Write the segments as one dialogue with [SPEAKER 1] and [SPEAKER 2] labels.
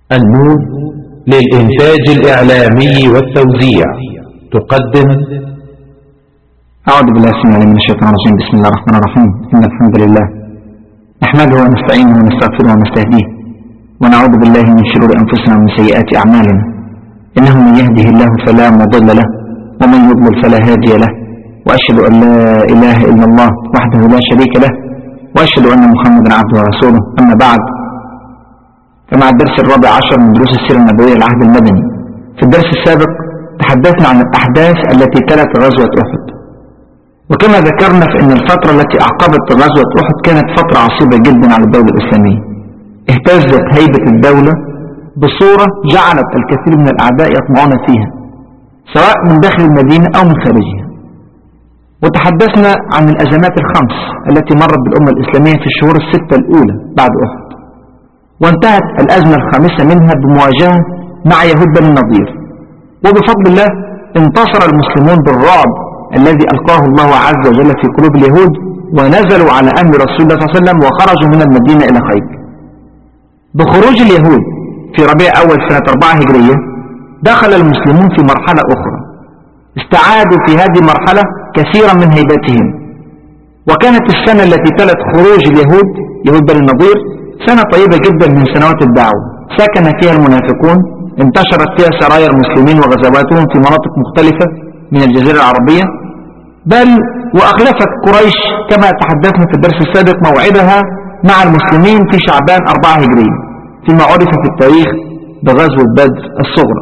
[SPEAKER 1] النون للإنتاج الإعلامي والتوزيع تقدم
[SPEAKER 2] أعوذ بالله السميع العليم من الشيطان الرجيم بسم الله الرحمن الرحيم إن الحمد لله نحمده ونستعينه ونستغفره ونستهديه ونعوذ بالله من شرور أنفسنا ومن سيئات أعمالنا إنه من يهده الله فلا مضل له ومن يضلل فلا هادي له وأشهد أن لا إله إلا الله وحده لا شريك له وأشهد أن محمدا عبده ورسوله أما بعد فمع الدرس الرابع عشر من دروس السيرة النبوية العهد المدني في الدرس السابق تحدثنا عن الأحداث التي تلت غزوة أحد وكما ذكرنا فإن الفترة التي أعقبت غزوة أحد كانت فترة عصيبة جدا على الدولة الإسلامية اهتزت هيبة الدولة بصورة جعلت الكثير من الأعداء يطمعون فيها سواء من داخل المدينة أو من خارجها وتحدثنا عن الأزمات الخمس التي مرت بالأمة الإسلامية في الشهور الستة الأولى بعد أحد وانتهت الأزمة الخامسة منها بمواجهة مع يهود بني النضير وبفضل الله انتصر المسلمون بالرعب الذي ألقاه الله عز وجل في قلوب اليهود ونزلوا على أمر رسول الله صلى الله عليه وسلم وخرجوا من المدينة إلى خيبر بخروج اليهود في ربيع أول سنة 4 هجرية دخل المسلمون في مرحلة أخرى استعادوا في هذه المرحلة كثيرا من هيبتهم وكانت السنة التي تلت خروج اليهود يهود بني النضير سنة طيبة جدا من سنوات الدعوة سكن فيها المنافقون انتشرت فيها سرايا المسلمين وغزواتهم في مناطق مختلفة من الجزيرة العربية بل وأخلفت قريش كما تحدثنا في الدرس السابق موعدها مع المسلمين في شعبان 4 هجرية فيما عرف في التاريخ بغزوة بدر الصغرى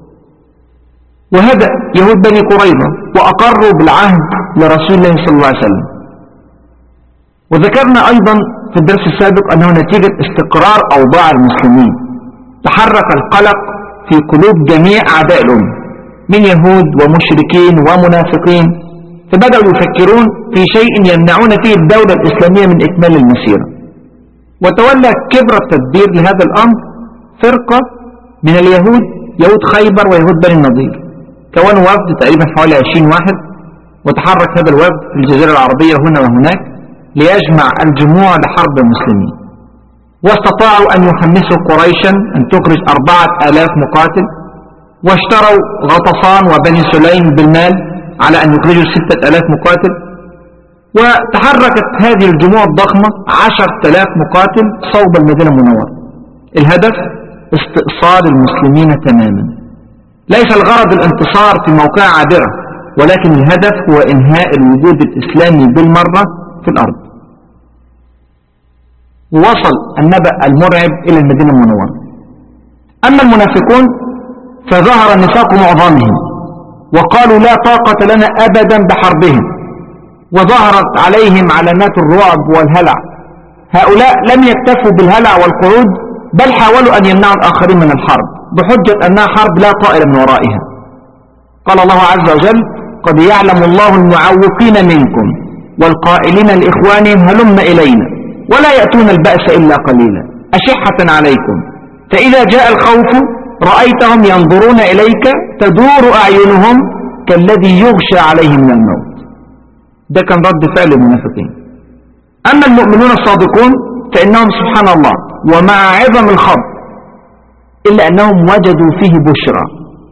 [SPEAKER 2] وهدأ يهود بني قريظة وأقروا بالعهد لرسول الله صلى الله عليه وسلم وذكرنا أيضا في الدرس السابق أنه نتيجة استقرار أوضاع المسلمين تحرك القلق في قلوب جميع أعداء الأمة من يهود ومشركين ومنافقين فبدأوا يفكرون في شيء يمنعون فيه الدولة الإسلامية من إكمال المسيرة وتولى كبر التدبير لهذا الأمر فرقة من اليهود يهود خيبر ويهود بني النضير كونوا وفد تقريبا حوالي 20 واحد وتحرك هذا الوفد في الجزيرة العربية هنا وهناك ليجمع الجموع لحرب المسلمين واستطاعوا أن يحمسوا قريشا أن تخرج أربعة آلاف مقاتل واشتروا غطفان وبني سليم بالمال على أن يخرجوا ستة آلاف مقاتل وتحركت هذه الجموع الضخمة عشر آلاف مقاتل صوب المدينة المنورة الهدف استئصال المسلمين تماما ليس الغرض الانتصار في موقع عابرة ولكن الهدف هو إنهاء الوجود الإسلامي بالمرة في الأرض ووصل النبأ المرعب إلى المدينة المنورة أما المنافقون فظهر نفاق معظمهم وقالوا لا طاقة لنا أبدا بحربهم وظهرت عليهم علامات الرعب والهلع هؤلاء لم يكتفوا بالهلع والقعود بل حاولوا أن يمنعوا الآخرين من الحرب بحجة أنها حرب لا طائر من ورائها قال الله عز وجل قد يعلم الله المعوقين منكم والقائلين لإخوانهم هلم إلينا ولا يأتون البأس إلا قليلا أشحة عليكم فإذا جاء الخوف رأيتهم ينظرون إليك تدور أعينهم كالذي يغشى عليه من الموت ده كان رد فعل المنافقين أما المؤمنون الصادقون فإنهم سبحان الله ومع عظم الخط إلا أنهم وجدوا فيه بشرى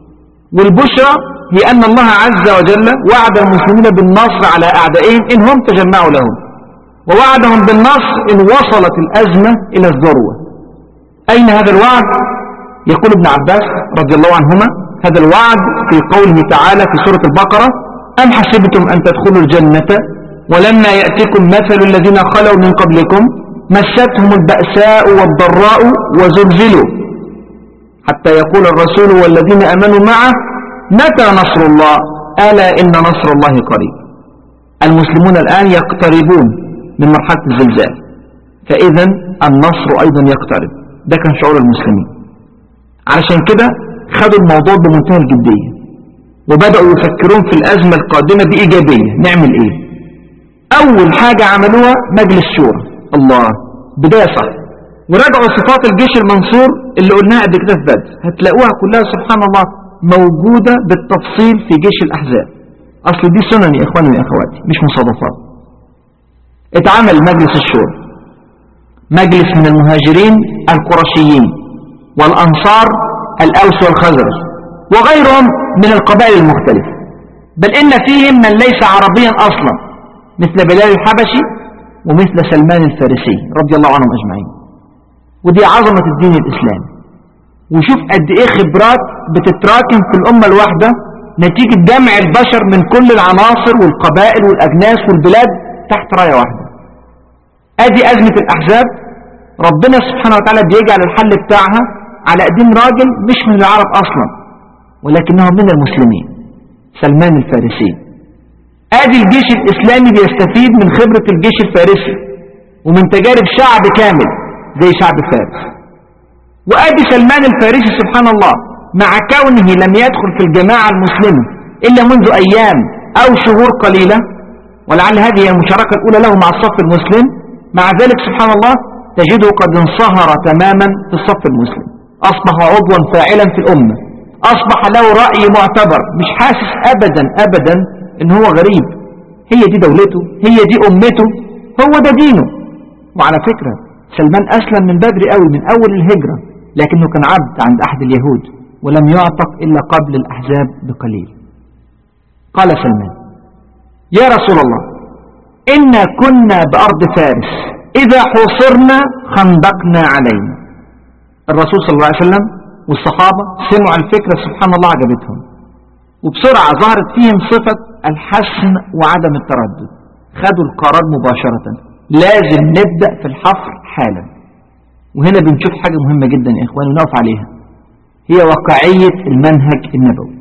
[SPEAKER 2] والبشرى هي أن الله عز وجل وعد المسلمين بالنصر على أعدائهم إن هم تجمعوا لهم ووعدهم بالنصر إن وصلت الأزمة إلى الذروة أين هذا الوعد؟ يقول ابن عباس رضي الله عنهما هذا الوعد في قوله تعالى في سورة البقرة أم حسبتم أن تدخلوا الجنة ولما يأتكم مثل الذين خلوا من قبلكم مستهم البأساء والضراء وزلزلوا حتى يقول الرسول والذين أمنوا معه متى نصر الله ألا إن نصر الله قريب المسلمون الآن يقتربون من مرحلة الزلزال فإذا النصر أيضا يقترب ده كان شعور المسلمين علشان كده خدوا الموضوع بمنتهى الجدية وبدأوا يفكرون في الأزمة القادمة بإيجابية نعمل إيه أول حاجة عملوها مجلس شورى الله بداية صح وراجعوا صفات الجيش المنصور اللي قلناها قبل كده في بدر هتلاقوها كلها سبحان الله موجودة بالتفصيل في جيش الأحزاب أصل دي سنن يا إخواني وأخواتي مش مصادفات اتعمل مجلس الشورى مجلس من المهاجرين القرشيين والأنصار الأوس والخزرج وغيرهم من القبائل المختلفة بل إن فيهم من ليس عربيا أصلا مثل بلال الحبشي ومثل سلمان الفارسي رضي الله عنهم أجمعين ودي عظمة الدين الإسلامي وشوف قد إيه خبرات بتتراكم في الأمة الواحدة نتيجة جمع البشر من كل العناصر والقبائل والأجناس والبلاد تحت راية واحدة ادي أزمة الأحزاب ربنا سبحانه وتعالى بيجعل الحل بتاعها على قديم راجل مش من العرب أصلا ولكنه من المسلمين سلمان الفارسي ادي الجيش الإسلامي بيستفيد من خبرة الجيش الفارسي ومن تجارب شعب كامل زي شعب فارس وادي سلمان الفارسي سبحان الله مع كونه لم يدخل في الجماعة المسلمة إلا منذ أيام أو شهور قليلة ولعل هذه هي المشاركة الأولى له مع الصف المسلم مع ذلك سبحان الله تجده قد انصهر تماما في الصف المسلم أصبح عضوا فاعلا في الأمة أصبح له رأي معتبر مش حاسس أبدا أبدا إن هو غريب هي دي دولته هي دي أمته هو ده دينه وعلى فكرة سلمان أسلم من بدري قوي من أول الهجرة لكنه كان عبد عند أحد اليهود ولم يعتق إلا قبل الأحزاب بقليل قال سلمان يا رسول الله إنا كنا بأرض فارس إذا حوصرنا خندقنا علينا الرسول صلى الله عليه وسلم والصحابة سمعوا الفكرة سبحان الله عجبتهم وبسرعة ظهرت فيهم صفة الحسم وعدم التردد خدوا القرار مباشرة لازم نبدأ في الحفر حالا وهنا بنشوف حاجة مهمة جدا يا إخواني ونقف عليها هي واقعية المنهج النبوي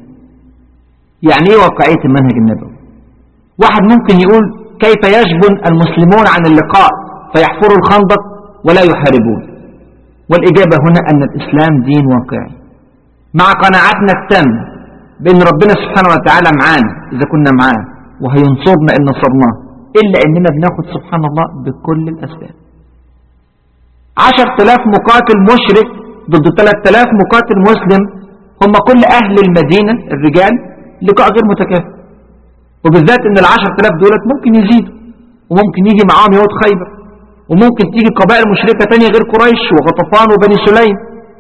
[SPEAKER 2] يعني ايه واقعية المنهج النبوي واحد ممكن يقول كيف يجبن المسلمون عن اللقاء فيحفروا الخندق ولا يحاربون والإجابة هنا أن الإسلام دين واقعي مع قناعتنا التام بأن ربنا سبحانه وتعالى معانا إذا كنا معاه وهينصرنا إن نصرناه إلا أننا بناخد سبحان الله بكل الأسباب عشر تلاف مقاتل مشرك ضد ثلاث تلاف مقاتل مسلم هم كل أهل المدينة الرجال لقاء غير متكافئ وبالذات ان العشر تلاف دولت ممكن يزيدوا وممكن يجي معاهم يهود خيبر وممكن تيجي قبائل مشركة تانية غير قريش وغطفان وبني سليم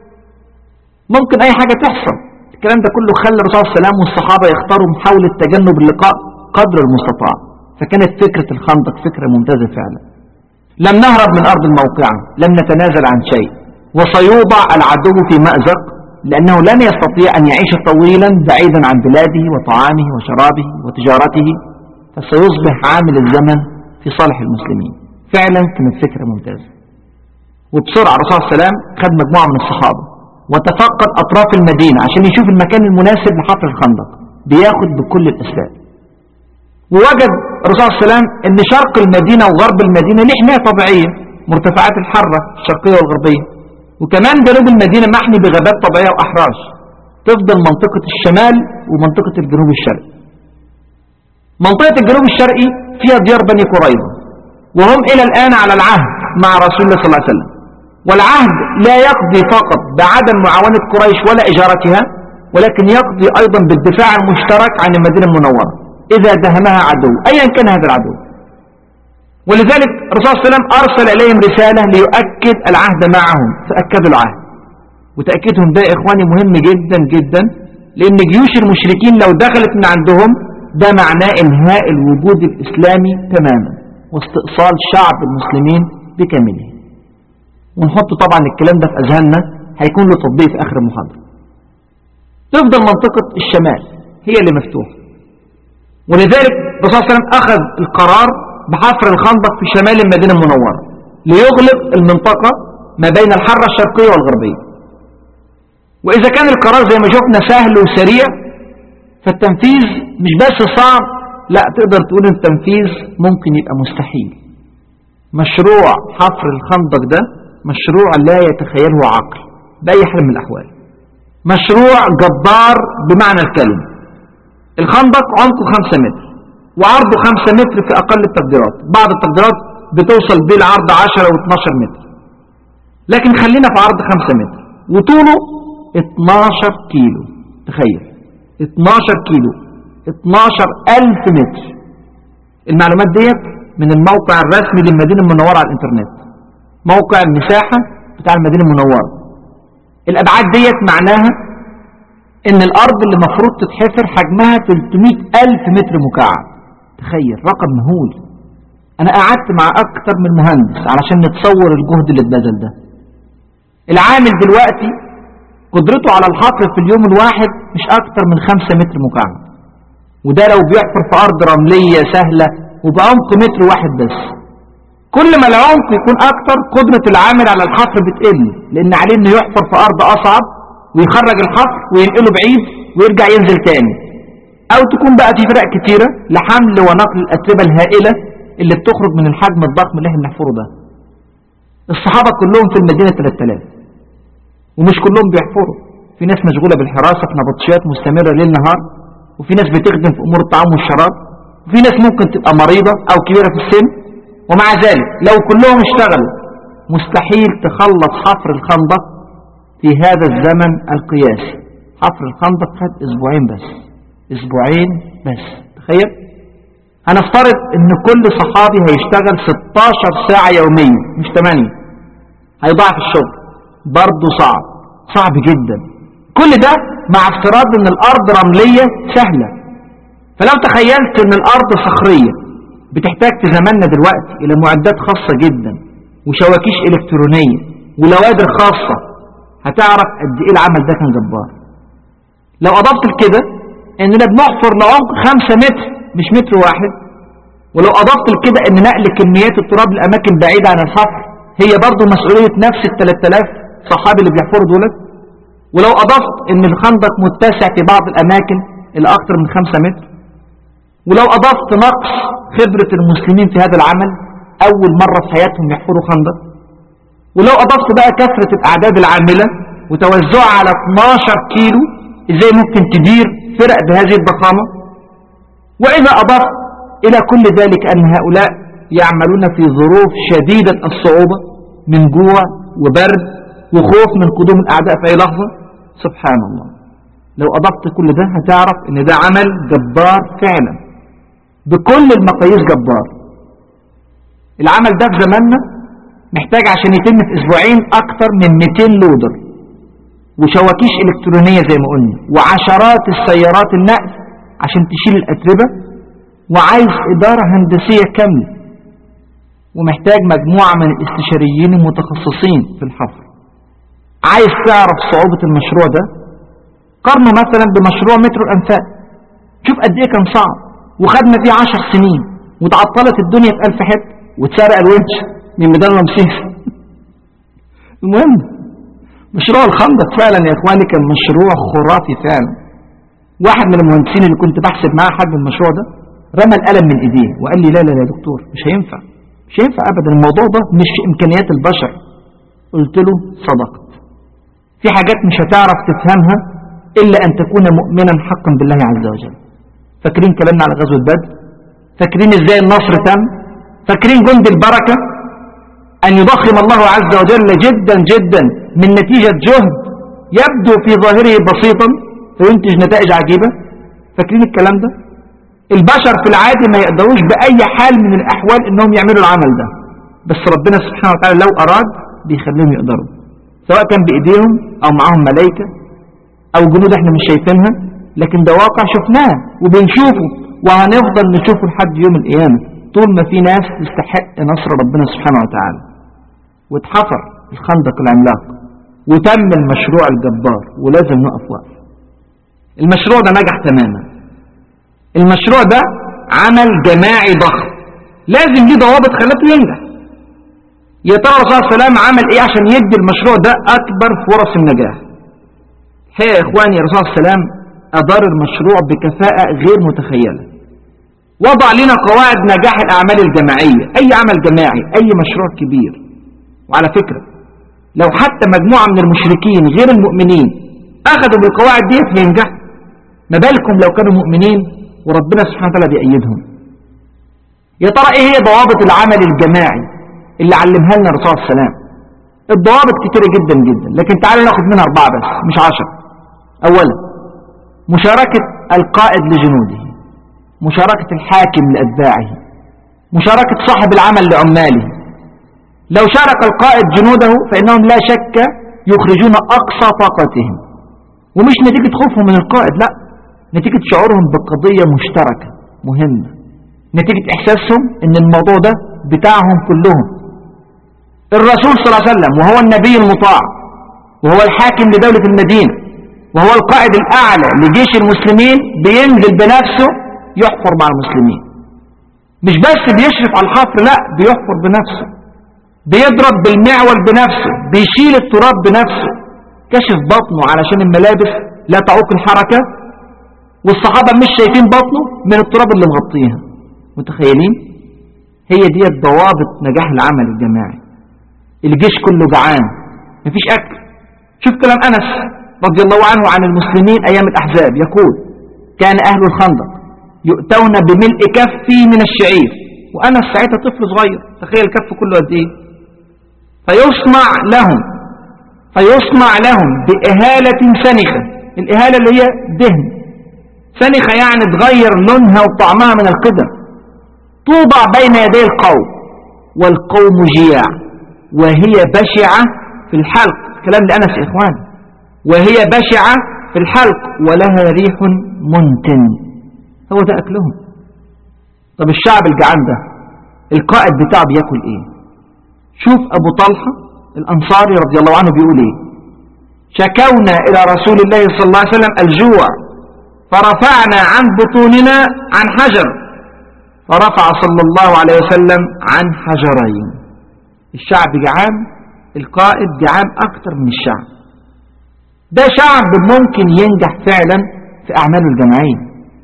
[SPEAKER 2] ممكن اي حاجة تحصل الكلام ده كله خلى الرسول صلى الله عليه وسلم والصحابة يختاروا محاولة تجنب اللقاء قدر المستطاع فكانت فكرة الخندق فكرة ممتازة فعلا لم نهرب من أرض الموقعة لم نتنازل عن شيء وسيوضع العدو في مأزق لأنه لن يستطيع أن يعيش طويلا بعيدا عن بلاده وطعامه وشرابه وتجارته فسيصبح عامل الزمن في صالح المسلمين فعلا كانت فكرة ممتازة وبسرعة الرسول صلى الله عليه وسلم خد مجموعة من الصحابة وتفقد أطراف المدينة عشان يشوف المكان المناسب لحفر الخندق بياخد بكل الأسباب ووجد الرسول صلى الله عليه وسلم ان شرق المدينة وغرب المدينة له حماية طبيعية مرتفعات الحرة الشرقية والغربية وكمان جنوب المدينة محمي بغابات طبيعية وأحراش تفضل منطقة الشمال ومنطقة الجنوب الشرقي منطقة الجنوب الشرقي فيها ديار بني قريظة وهم إلى الآن على العهد مع رسول الله صلى الله عليه وسلم والعهد لا يقضي فقط بعدم معاونة قريش ولا إجارتها ولكن يقضي أيضا بالدفاع المشترك عن المدينة المنورة إذا دهمها عدو أيا كان هذا العدو ولذلك الرسول صلى الله عليه وسلم أرسل إليهم رسالة ليؤكد العهد معهم فأكدوا العهد وتأكيدهم ده يا إخواني مهم جدا جدا لأن جيوش المشركين لو دخلت من عندهم ده معناه إنهاء الوجود الإسلامي تماما واستئصال شعب المسلمين بكامله ونحط طبعا الكلام ده في أذهاننا هيكون له تطبيق في آخر المحاضرة تفضل منطقة الشمال هي اللي مفتوحة ولذلك الرسول صلى الله عليه وسلم أخذ القرار بحفر الخندق في شمال المدينة المنورة ليغلق المنطقة ما بين الحرة الشرقية والغربية وإذا كان القرار زي ما شفنا سهل وسريع فالتنفيذ مش بس صعب لا تقدر تقول التنفيذ ممكن يبقى مستحيل مشروع حفر الخندق ده مشروع لا يتخيله عقل بأي حال من الأحوال مشروع جبار بمعنى الكلمة الخندق عمقه 5 متر وعرضه 5 متر في أقل التقديرات بعض التقديرات بتوصل بيه العرض 10 و 12 متر لكن خلينا في عرض 5 متر وطوله 12 كيلو تخيل 12 كيلو 12 ألف متر المعلومات ديت من الموقع الرسمي للمدينة المنورة على الانترنت موقع المساحة بتاع المدينة المنورة الأبعاد ديت معناها إن الأرض اللي مفروض تتحفر حجمها 300 ألف متر مكعب تخيل رقم مهول أنا قعدت مع أكتر من مهندس علشان نتصور الجهد اللي اتبذل ده العامل دلوقتي قدرته على الحفر في اليوم الواحد مش أكتر من 5 متر مكعب وده لو بيحفر في أرض رملية سهلة وبعمق متر واحد بس كل ما العمق يكون أكتر قدرة العامل على الحفر بتقل لأن عليه إنه يحفر في أرض أصعب ويخرج الحفر وينقله بعيد ويرجع ينزل تاني أو تكون بقى في فرق كتيرة لحمل ونقل الأتربة الهائلة اللي بتخرج من الحجم الضخم اللي احنا بنحفره ده الصحابة كلهم في المدينة 3000 ومش كلهم بيحفروا في ناس مشغولة بالحراسة في نبطشيات مستمرة ليل نهار وفي ناس بتخدم في أمور الطعام والشراب وفي ناس ممكن تبقى مريضة أو كبيرة في السن ومع ذلك لو كلهم اشتغلوا مستحيل تخلص حفر الخندق في هذا الزمن القياسي حفر الخندق خد اسبوعين بس اسبوعين بس تخيل هنفترض ان كل صحابي هيشتغل 16 ساعة يوميا مش 8 هيضاعف الشغل برضه صعب صعب جدا كل ده مع افتراض ان الارض رملية سهلة فلو تخيلت ان الارض صخرية بتحتاج في زماننا دلوقتي الى معدات خاصة جدا وشواكيش الكترونية ولوادر خاصة هتعرف قد ايه العمل ده كان جبار لو اضفت لكده اننا بنحفر لعمق 5 متر مش متر واحد ولو اضفت لكده ان نقل كميات التراب لاماكن بعيدة عن الحفر هي برضو مسؤولية نفس ال 3000 صحابي اللي بيحفروا دولت ولو اضفت ان الخندق متسع في بعض الاماكن الى اكثر من 5 متر ولو اضفت نقص خبرة المسلمين في هذا العمل اول مرة في حياتهم يحفروا خندق ولو اضفت بقى كثرة الاعداد العاملة وتوزعها على 12 كيلو ازاي ممكن تدير فرق بهذه الضخامة واذا اضفت الى كل ذلك ان هؤلاء يعملون في ظروف شديدة الصعوبة من جوع وبرد وخوف من قدوم الاعداء في اي لحظة سبحان الله لو اضفت كل ده هتعرف ان ده عمل جبار فعلا بكل المقاييس جبار العمل ده في زماننا محتاج عشان يتم في اسبوعين اكتر من 200 لودر وشواكيش الكترونية زي ما قلنا وعشرات السيارات النقل عشان تشيل الاتربة وعايز ادارة هندسية كاملة ومحتاج مجموعة من الاستشاريين المتخصصين في الحفر عايز تعرف صعوبة المشروع ده قارنه مثلا بمشروع مترو الانفاق شوف قد ايه كان صعب وخدنا فيه عشر سنين وتعطلت الدنيا في الف حته واتسرق الونش من ميدان رمسيس المهم مشروع الخندق فعلا يا اخواني كان مشروع خرافي فعلا واحد من المهندسين اللي كنت بحسب معاه حجم المشروع ده رمى القلم من ايديه وقال لي لا لا لا يا دكتور مش هينفع مش هينفع ابدا الموضوع ده مش في امكانيات البشر قلت له صدقت في حاجات مش هتعرف تفهمها الا ان تكون مؤمنا حقا بالله عز وجل فاكرين كلامنا على غزوة بدر فاكرين ازاي النصر تم فاكرين جند البركة ان يضخم الله عز وجل جدا جدا من نتيجة جهد يبدو في ظاهره بسيطا فينتج نتائج عجيبة فاكرين الكلام ده البشر في العادي ما يقدروش بأي حال من الأحوال انهم يعملوا العمل ده بس ربنا سبحانه وتعالى لو أراد بيخليهم يقدروا سواء كان بإيديهم أو معاهم ملائكة أو جنود احنا مش شايفينها لكن ده واقع شفناه وبنشوفه وهنفضل نشوفه لحد يوم القيامة طول ما في ناس تستحق نصر ربنا سبحانه وتعالى واتحفر الخندق العملاق وتم المشروع الجبار ولازم نقف وقف المشروع ده نجح تماما المشروع ده عمل جماعي ضخم لازم ليه ضوابط خلته ينجح يا ترى الرسول صلى الله عليه وسلم عمل ايه عشان يدي المشروع ده اكبر فرص النجاح الحقيقه يا اخواني الرسول صلى الله عليه وسلم ادار المشروع بكفاءة غير متخيلة وضع لنا قواعد نجاح الاعمال الجماعية اي عمل جماعي اي مشروع كبير وعلى فكرة لو حتى مجموعة من المشركين غير المؤمنين اخذوا بالقواعد ديت هينجح ما بالكم لو كانوا مؤمنين وربنا سبحانه وتعالى بيأيدهم يا ترى ايه هي ضوابط العمل الجماعي اللي علمها لنا الرسول صلى الله عليه وسلم الضوابط كتيرة جدا جدا لكن تعالوا ناخد منها اربعة بس مش عشر اولا مشاركة القائد لجنوده مشاركة الحاكم لأتباعه مشاركة صاحب العمل لعماله لو شارك القائد جنوده فإنهم لا شك يخرجون أقصى طاقتهم ومش نتيجة خوفهم من القائد لا نتيجة شعورهم بقضية مشتركة مهمة نتيجة إحساسهم أن الموضوع ده بتاعهم كلهم الرسول صلى الله عليه وسلم وهو النبي المطاع وهو الحاكم لدولة المدينة وهو القائد الأعلى لجيش المسلمين بينزل بنفسه يحفر مع المسلمين مش بس بيشرف على الحفر لا بيحفر بنفسه بيضرب بالمعول بنفسه بيشيل التراب بنفسه كشف بطنه علشان الملابس لا تعوق الحركة والصحابة مش شايفين بطنه من التراب اللي مغطيها متخيلين هي دي ضوابط نجاح العمل الجماعي الجيش كله جعان مفيش أكل شوف كلام أنس رضي الله عنه عن المسلمين أيام الأحزاب يقول كان أهل الخندق يؤتون بملء كفي من الشعير وأنس ساعتها طفل صغير تخيل الكف كله قد إيه فيصنع لهم فيصنع لهم بإهالة سنخة الإهالة اللي هي دهن سنخة يعني تغير لونها وطعمها من القدم توضع بين يدي القوم والقوم جياع وهي بشعة في الحلق كلام لأنس يا إخوان وهي بشعة في الحلق ولها ريح منتن هو ده أكلهم طب الشعب الجعان ده القائد بتاعه بياكل ايه شوف أبو طلحة الأنصاري رضي الله عنه بيقول ايه شكونا إلى رسول الله صلى الله عليه وسلم الجوع فرفعنا عن بطوننا عن حجر فرفع صلى الله عليه وسلم عن حجرين الشعب جعان القائد جعان أكتر من الشعب ده شعب ممكن ينجح فعلا في أعماله الجماعية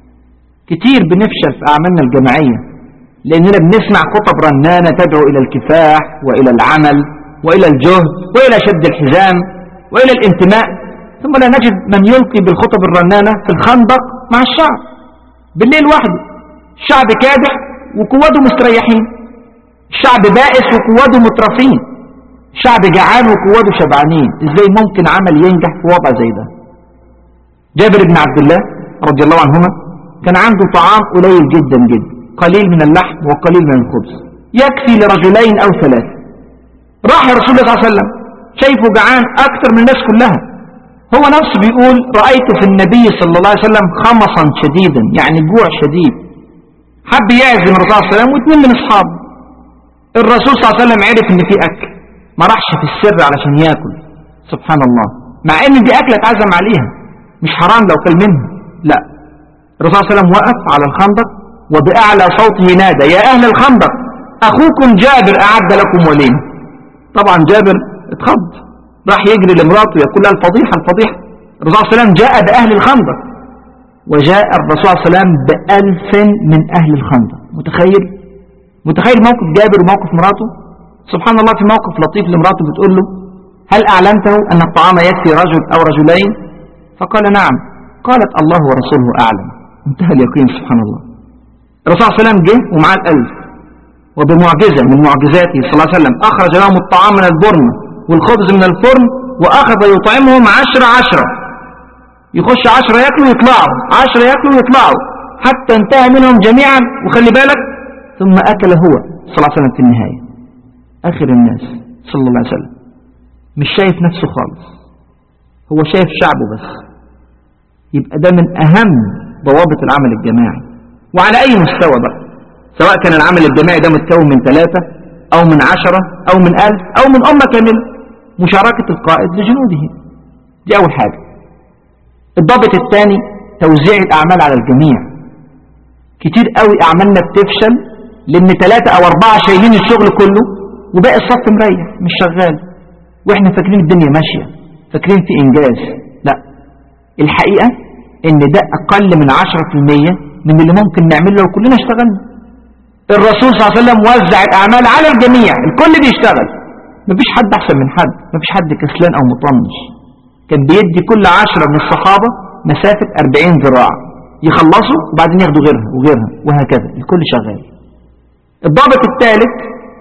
[SPEAKER 2] كتير بنفشل في أعمالنا الجماعية لأننا بنسمع خطب رنانة تدعو إلى الكفاح وإلى العمل وإلى الجهد وإلى شد الحزام وإلى الانتماء ثم لا نجد من يلقي بالخطب الرنانة في الخندق مع الشعب بالليل وحده الشعب كادح وقواده مستريحين الشعب بائس وقواده مترفين الشعب جعان وقواده شبعانين ازاي ممكن عمل ينجح في وضع زي ده جابر بن عبد الله رضي الله عنهما كان عنده طعام قليل جدا جدا قليل من اللحم وقليل من الخبز يكفي لرجلين أو ثلاثة راح رسول الله صلى الله عليه وسلم شايفه جعان أكثر من الناس كلها هو نفسه بيقول رأيت في النبي صلى الله عليه وسلم خمصا شديدا يعني جوع شديد حب يعزم الرسول صلى الله عليه وسلم واثنين من أصحابه الرسول صلى الله عليه وسلم عرف ان في أكل ما راحش في السر علشان ياكل سبحان الله مع ان دي أكلة اتعزم عليها مش حرام لو كل منها لا الرسول صلى الله عليه وسلم وقف على الخندق وبأعلى صوته نادى يا أهل الخندق أخوكم جابر أعد لكم وليمة طبعا جابر اتخض راح يجري لمراته يقول لها الفضيحة الفضيحة الرسول صلى الله عليه وسلم جاء بأهل الخندق وجاء الرسول صلى الله عليه وسلم بألف من أهل الخندق متخيل متخيل موقف جابر وموقف مراته سبحان الله في موقف لطيف لمراته بتقول له هل أعلمته أن الطعام يكفي رجل أو رجلين فقال نعم قالت الله ورسوله أعلم انتهى اليقين سبحان الله الرسول صلى الله عليه وسلم جه ومعاه الألف وبمعجزة من معجزاته صلى الله عليه وسلم أخرج لهم الطعام من البرم والخبز من الفرن وأخذ يطعمهم عشرة عشرة يخش عشرة يأكلوا ويطلعوا عشرة يأكلوا ويطلعوا حتى انتهى منهم جميعا وخلي بالك ثم أكل هو صلى الله عليه وسلم في النهاية آخر الناس صلى الله عليه وسلم مش شايف نفسه خالص هو شايف شعبه بس يبقى ده من أهم ضوابط العمل الجماعي وعلى أي مستوى بقى سواء كان العمل الجماعي ده متكون من ثلاثة أو من عشرة أو من ألف أو من أمة كاملة مشاركة القائد لجنوده دي أول حاجة الضابط الثاني توزيع الأعمال على الجميع كتير قوي أعمالنا بتفشل لأن ثلاثة أو أربعة شايلين الشغل كله وباقي الصف مريح مش شغال وإحنا فاكرين الدنيا ماشية فاكرين في إنجاز لا الحقيقة إن ده أقل من عشرة في المية من اللي ممكن نعمله لو كلنا اشتغلنا الرسول صلى الله عليه وسلم وزع الأعمال على الجميع الكل بيشتغل مفيش حد أحسن من حد مفيش حد كسلان أو مطنش كان بيدي كل عشرة من الصحابة مسافة 40 ذراع يخلصوا وبعدين ياخدوا غيرها وغيرها وهكذا الكل شغال الضابط الثالث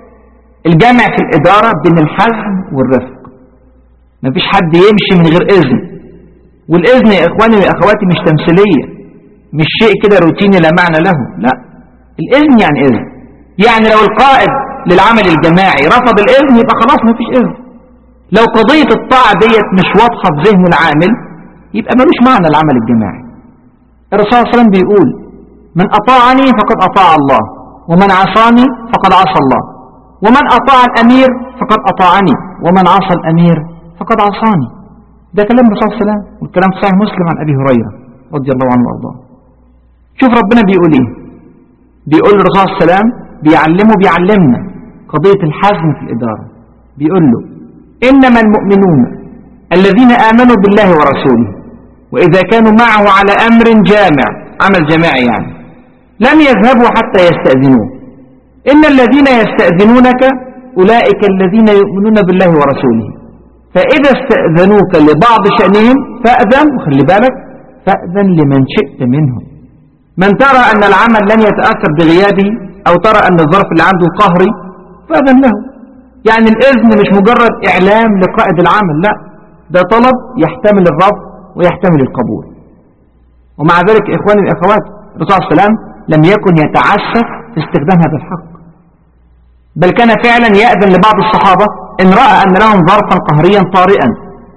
[SPEAKER 2] الجامع في الإدارة بين الحزم والرفق مفيش حد يمشي من غير إذن والإذن يا إخواني وأخواتي مش تمثيلية مش شيء كده روتيني لا معنى له لا الإذن يعني إذن يعني لو القائد للعمل الجماعي رفض الإذن يبقى خلاص مفيش إذن لو قضية الطاعة ديت مش واضحة في ذهن العامل يبقى ملوش معنى العمل الجماعي الرسول صلى الله عليه وسلم بيقول من أطاعني فقد أطاع الله ومن عصاني فقد عصى الله ومن أطاع الأمير فقد أطاعني ومن عصى الأمير فقد عصاني ده كلام الرسول صلى الله عليه وسلم والكلام صحيح مسلم عن أبي هريرة رضي الله عنه وارضاه شوف ربنا بيقول ايه بيقول الرسول صلى الله عليه وسلم بيعلمه بيعلمنا قضية الحزم في الإدارة بيقول له إنما المؤمنون الذين آمنوا بالله ورسوله وإذا كانوا معه على أمر جامع عمل جماعي يعني لم يذهبوا حتى يستأذنوه إن الذين يستأذنونك أولئك الذين يؤمنون بالله ورسوله فإذا استأذنوك لبعض شأنهم فأذن وخلي بالك فأذن لمن شئت منهم من ترى أن العمل لن يتأثر بغيابه أو ترى أن الظرف اللي عنده قهري فأذن له يعني الإذن مش مجرد إعلام لقائد العمل لا ده طلب يحتمل الرفض ويحتمل القبول ومع ذلك إخواني الأخوات الرسول صلى الله عليه وسلم لم يكن يتعسف في استخدام هذا الحق بل كان فعلا يأذن لبعض الصحابة إن رأى أن لهم ظرفا قهريا طارئا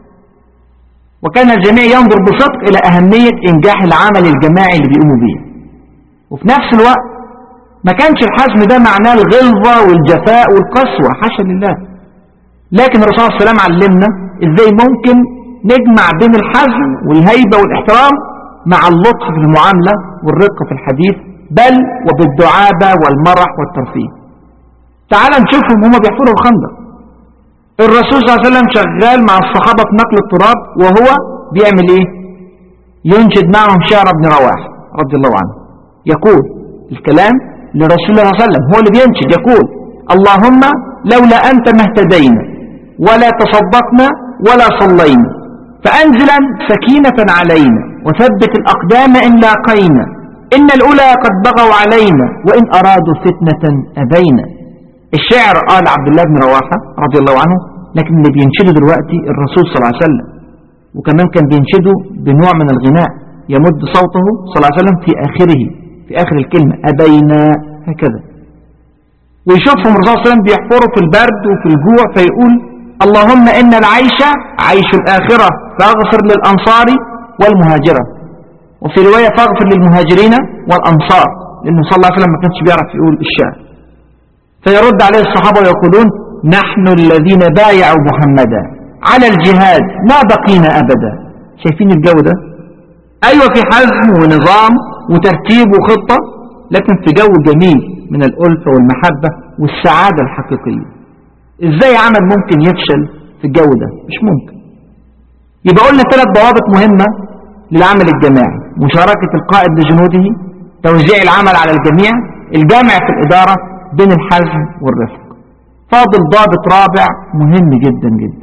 [SPEAKER 2] وكان الجميع ينظر بصدق إلى أهمية إنجاح العمل الجماعي اللي بيقوموا به وفي نفس الوقت ما كانش الحزم ده معناه الغلظة والجفاء والقسوة حاشا لله لكن الرسول صلى الله عليه وسلم علمنا ازاي ممكن نجمع بين الحزم والهيبة والاحترام مع اللطف في المعاملة والرقة في الحديث بل وبالدعابة والمرح والترفيه تعال نشوفهم هما بيحفروا الخندق الرسول صلى الله عليه وسلم شغال مع الصحابة في نقل التراب وهو بيعمل ايه ينشد معهم شعر ابن رواح رضي الله عنه يقول الكلام لرسول الله صلى الله عليه وسلم هو اللي بينشد يقول اللهم لولا أنت ما اهتدينا ولا تصدقنا ولا صلينا فأنزلا سكينة علينا وثبت الأقدام إن لاقينا إن الأولى قد بغوا علينا وإن أرادوا فتنة أبينا الشعر قال عبد الله بن رواحة رضي الله عنه لكن اللي بينشده دلوقتي الرسول صلى الله عليه وسلم وكمان كان بينشده بنوع من الغناء يمد صوته صلى الله عليه وسلم في آخره في آخر الكلمة أبينا هكذا ويشوفهم الرسول صلى الله عليه وسلم بيحفروا في البرد وفي الجوع فيقول اللهم إن العيش عيش الآخرة فاغفر للأنصار والمهاجرة وفي رواية فاغفر للمهاجرين والأنصار لأنه صلى الله عليه وسلم ما كانش بيعرف يقول الشعر فيرد عليه الصحابة ويقولون نحن الذين بايعوا محمدا على الجهاد ما بقينا أبدا شايفين الجو ده أيوة في حزم ونظام وترتيب وخطة لكن في جو جميل من الألفة والمحبة والسعادة الحقيقية ازاي عمل ممكن يفشل في الجو ده مش ممكن يبقى قلنا ثلاث ضوابط مهمة للعمل الجماعي مشاركة القائد لجنوده توزيع العمل على الجميع الجامع في الإدارة بين الحزم والرفق فاضل ضابط رابع مهم جدا جدا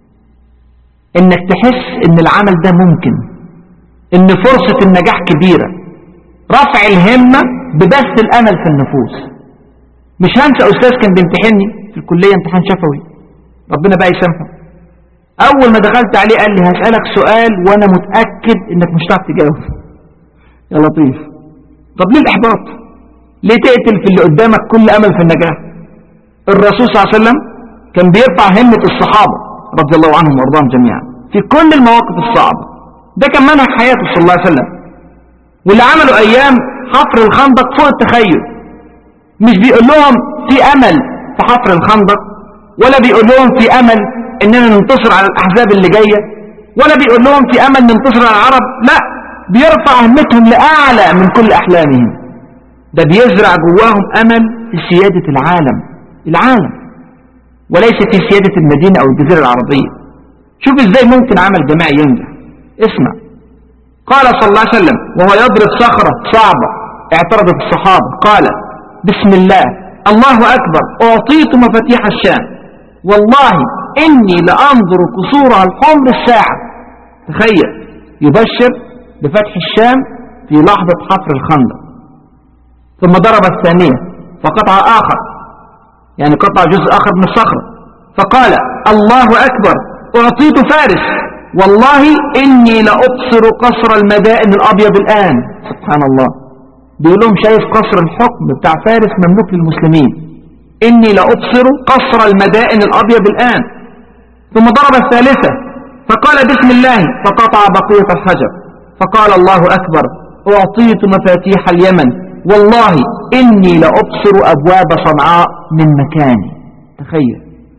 [SPEAKER 2] انك تحس ان العمل ده ممكن ان فرصة النجاح كبيرة رفع الهمة ببث الامل في النفوس مش هنسى استاذ كان بيمتحني في الكلية امتحان شفوي ربنا بقى يسامحه اول ما دخلت عليه قال لي هسألك سؤال وانا متأكد انك مش هتعرف تجاوب يا لطيف طب ليه الاحباط ليه تقتل في اللي قدامك كل امل في النجاح الرسول صلى الله عليه وسلم كان بيرفع همة الصحابة رضي الله عنهم وارضاهم جميعا في كل المواقف الصعبة ده كان منهج حياته صلى الله عليه وسلم واللي عملوا ايام حفر الخندق فوق التخيل مش بيقول لهم في امل في حفر الخندق ولا بيقول لهم في امل اننا ننتصر على الاحزاب اللي جاية ولا بيقول لهم في امل ننتصر على العرب لا بيرفع همتهم لاعلى من كل احلامهم ده بيزرع جواهم امل في سيادة العالم العالم وليس في سيادة المدينة او الجزيرة العربية شوف ازاي ممكن عمل جماعي ينجح اسمع قال صلى الله عليه وسلم وهو يضرب صخرة صعبة اعترضت الصحابة قال بسم الله الله أكبر أعطيت مفاتيح الشام والله إني لأنظر قصورها الحمر الساعة تخيل يبشر بفتح الشام في لحظة حفر الخندق ثم ضرب الثانية فقطع آخر يعني قطع جزء آخر من الصخرة فقال الله أكبر أعطيت فارس والله إني لأبصر قصر المدائن الأبيض الآن سبحان الله بيقول لهم شايف قصر الحكم بتاع فارس مملوك للمسلمين إني لأبصر قصر المدائن الأبيض الآن ثم ضرب الثالثة فقال بسم الله فقطع بقية الحجر فقال الله أكبر أعطيت مفاتيح اليمن والله إني لأبصر أبواب صنعاء من مكاني تخيل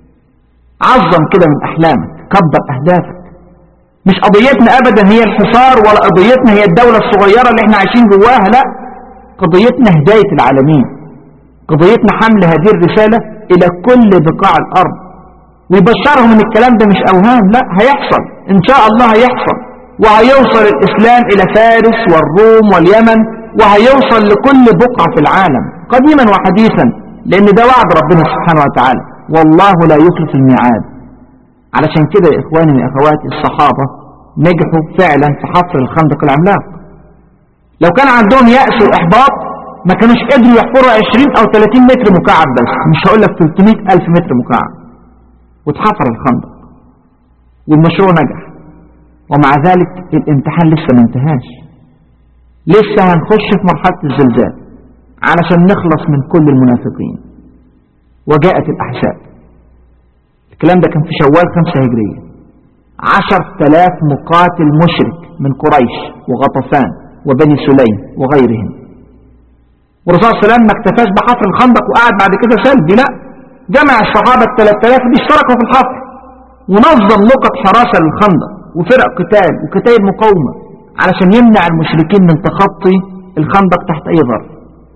[SPEAKER 2] عظم كده من أحلامك كبر أهدافك مش قضيتنا أبدا هي الحصار ولا قضيتنا هي الدولة الصغيرة اللي احنا عايشين جواها لا قضيتنا هداية العالمين قضيتنا حمل هذه الرسالة إلى كل بقاع الأرض ويبشرهم ان الكلام ده مش أوهام لا هيحصل إن شاء الله هيحصل وهيوصل الإسلام إلى فارس والروم واليمن وهيوصل لكل بقعة في العالم قديما وحديثا لأن ده وعد ربنا سبحانه وتعالى والله لا يخلف الميعاد علشان كده يا إخواني وأخواتي الصحابة نجحوا فعلا في حفر الخندق العملاق لو كان عندهم يأس وإحباط ما كانوش قدروا يحفروا 20 أو 30 متر مكعب بس مش هقول لك 300 ألف متر مكعب واتحفر الخندق والمشروع نجح ومع ذلك الامتحان لسه ما انتهاش لسه هنخش في مرحلة الزلزال علشان نخلص من كل المنافقين وجاءت الأحزاب الكلام ده كان في شوال خمسة هجرية عشر تلاف مقاتل مشرك من قريش وغطفان وبني سليم وغيرهم والرسول صلى الله عليه وسلم ما اكتفاش بحفر الخندق وقعد بعد كده سلبي لا جمع الصحابة الثلاث تلاف اللي اشتركوا في الحفر ونظم نقط حراسة للخندق وفرق قتال وكتائب مقاومة علشان يمنع المشركين من تخطي الخندق تحت أي ظرف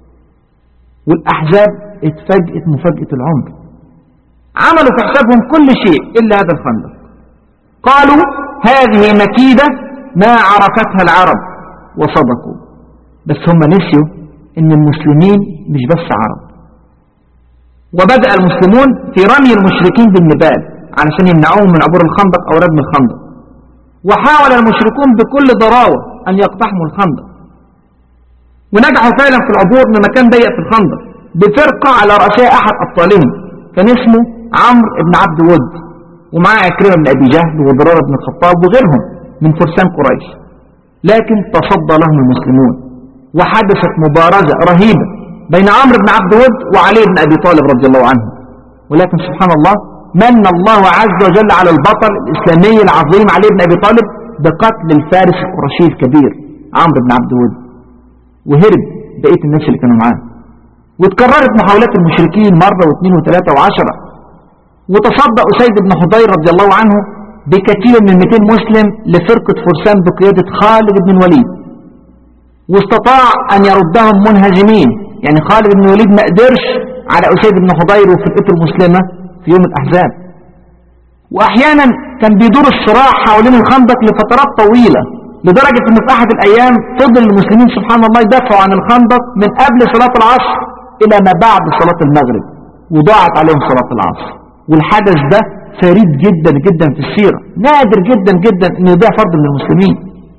[SPEAKER 2] والأحزاب اتفاجئت مفاجأة العمر عملوا في حسابهم كل شيء إلا هذا الخندق قالوا هذه مكيدة ما عرفتها العرب وصدقوا بس هم نسيوا ان المسلمين مش بس عرب وبدأ المسلمون في رمي المشركين بالنبال علشان يمنعوهم من عبور الخندق او ردم الخندق وحاول المشركون بكل ضراوة ان يقتحموا الخندق ونجحوا فعلا في العبور من مكان ضيق في الخندق بفرقة على رأسها احد ابطالهم كان اسمه عمرو بن عبد ود ومعاه عكرمة بن ابي جهل وضرار بن الخطاب وغيرهم من فرسان قريش لكن تصدى لهم المسلمون وحدثت مبارزة رهيبة بين عمرو بن عبد ود وعلي بن أبي طالب رضي الله عنه ولكن سبحان الله من الله عز وجل على البطل الإسلامي العظيم علي بن أبي طالب بقتل الفارس القرشي الكبير عمرو بن عبد ود وهرب بقية الناس اللي كانوا معاه وتكررت محاولات المشركين مرة واثنين وثلاثة وعشرة وتصدى أسيد بن حضير رضي الله عنه بكثير من 200 مسلم لفرقة فرسان بقيادة خالد بن الوليد واستطاع أن يردهم منهزمين يعني خالد بن الوليد ما قدرش على أسيد بن حضير وفرقته المسلمة في يوم الأحزاب وأحيانا كان بيدور الصراع حوالين الخندق لفترات طويلة لدرجة أنه في أحد الأيام فضل المسلمين سبحان الله يدافعوا عن الخندق من قبل صلاة العصر إلى ما بعد صلاة المغرب وضاعت عليهم صلاة العصر والحدث ده فريد جدا جدا في السيرة نادر جدا جدا أن يضيع فرد من المسلمين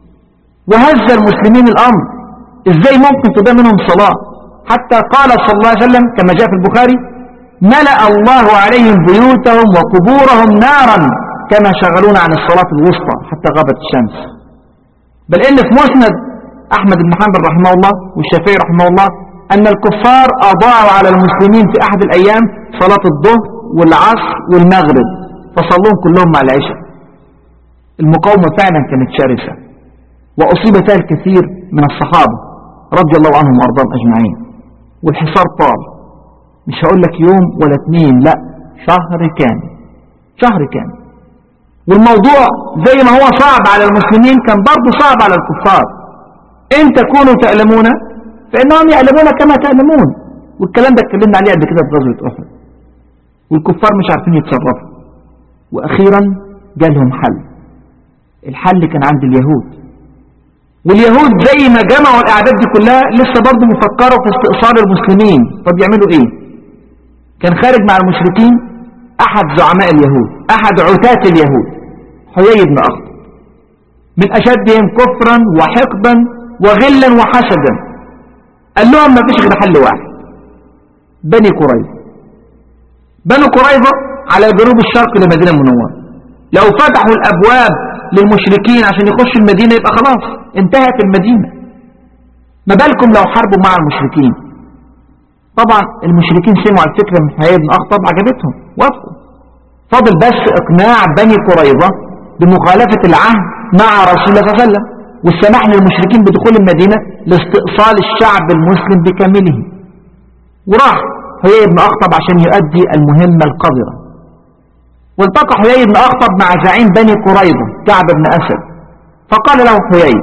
[SPEAKER 2] وهز المسلمين الأمر إزاي ممكن تضيع منهم صلاة حتى قال صلى الله عليه وسلم كما جاء في البخاري ملأ الله عليهم بيوتهم وقبورهم نارا كما شغلون عن الصلاة الوسطى حتى غابت الشمس بل إن في مسند أحمد بن حنبل رحمه الله والشافعي رحمه الله أن الكفار أضاعوا على المسلمين في أحد الأيام صلاة الظهر والعصر والمغرب فصلوهم كلهم مع العشاء المقاومة فعلا كانت شرسة وأصيب فيها الكثير من الصحابة رضي الله عنهم وأرضاهم أجمعين والحصار طال مش هقول لك يوم ولا اتنين لا شهر كامل شهر كامل والموضوع زي ما هو صعب على المسلمين كان برضه صعب على الكفار إن تكونوا تعلمون فإنهم يعلمون كما تعلمون والكلام ده اتكلمنا عليه قبل كده في غزوة أحد والكفار مش عارفين يتصرفوا وأخيرا جالهم حل الحل كان عند اليهود واليهود زي ما جمعوا الأعداد دي كلها لسه برضه مفكروا في استئصال المسلمين طب يعملوا إيه كان خارج مع المشركين أحد زعماء اليهود أحد عتاة اليهود حيي بن أخطب من أشدهم كفرا وحقدا وغلا وحسدا قال لهم ما فيش غير حل واحد بني قريظة بني قريظة على جنوب الشرق لمدينة منورة لو فتحوا الأبواب للمشركين عشان يخشوا المدينة يبقى خلاص انتهت المدينة ما بالكم لو حاربوا مع المشركين طبعا المشركين سمعوا الفكرة من حيي بن أخطب عجبتهم وافقوا فضل بس إقناع بني قريظة بمخالفة العهد مع رسول الله صلى الله عليه وسلم والسماح للمشركين بدخول المدينة لاستئصال الشعب المسلم بكامله وراح حيي بن أخطب عشان يؤدي المهمة القذرة والتقى حيي بن أخطب مع زعيم بني قريظة كعب بن أسد فقال له حيي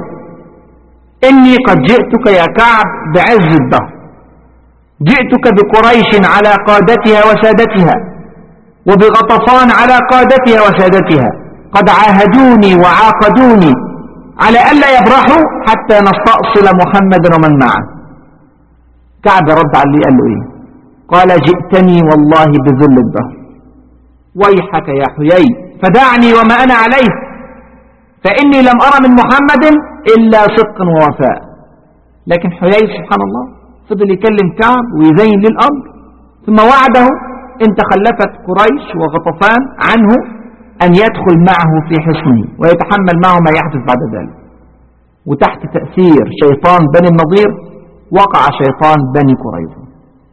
[SPEAKER 2] إني قد جئتك يا كعب بعز الدهر جئتك بقريش على قادتها وسادتها وبغطفان على قادتها وسادتها قد عاهدوني وعاقدوني على ألا يبرحوا حتى نستأصل محمدا ومن معه كعب رد عليه قال له إيه قال جئتني والله بذل الدهر ويحك يا حيي فدعني وما أنا عليه فإني لم أرى من محمد إلا صدقا ووفاء لكن حيي سبحان الله فضل يكلم كعب ويزين للأمر ثم وعده إن تخلفت قريش وغطفان عنه أن يدخل معه في حصنه ويتحمل معه ما يحدث بعد ذلك وتحت تأثير شيطان بني النضير وقع شيطان بني قريظة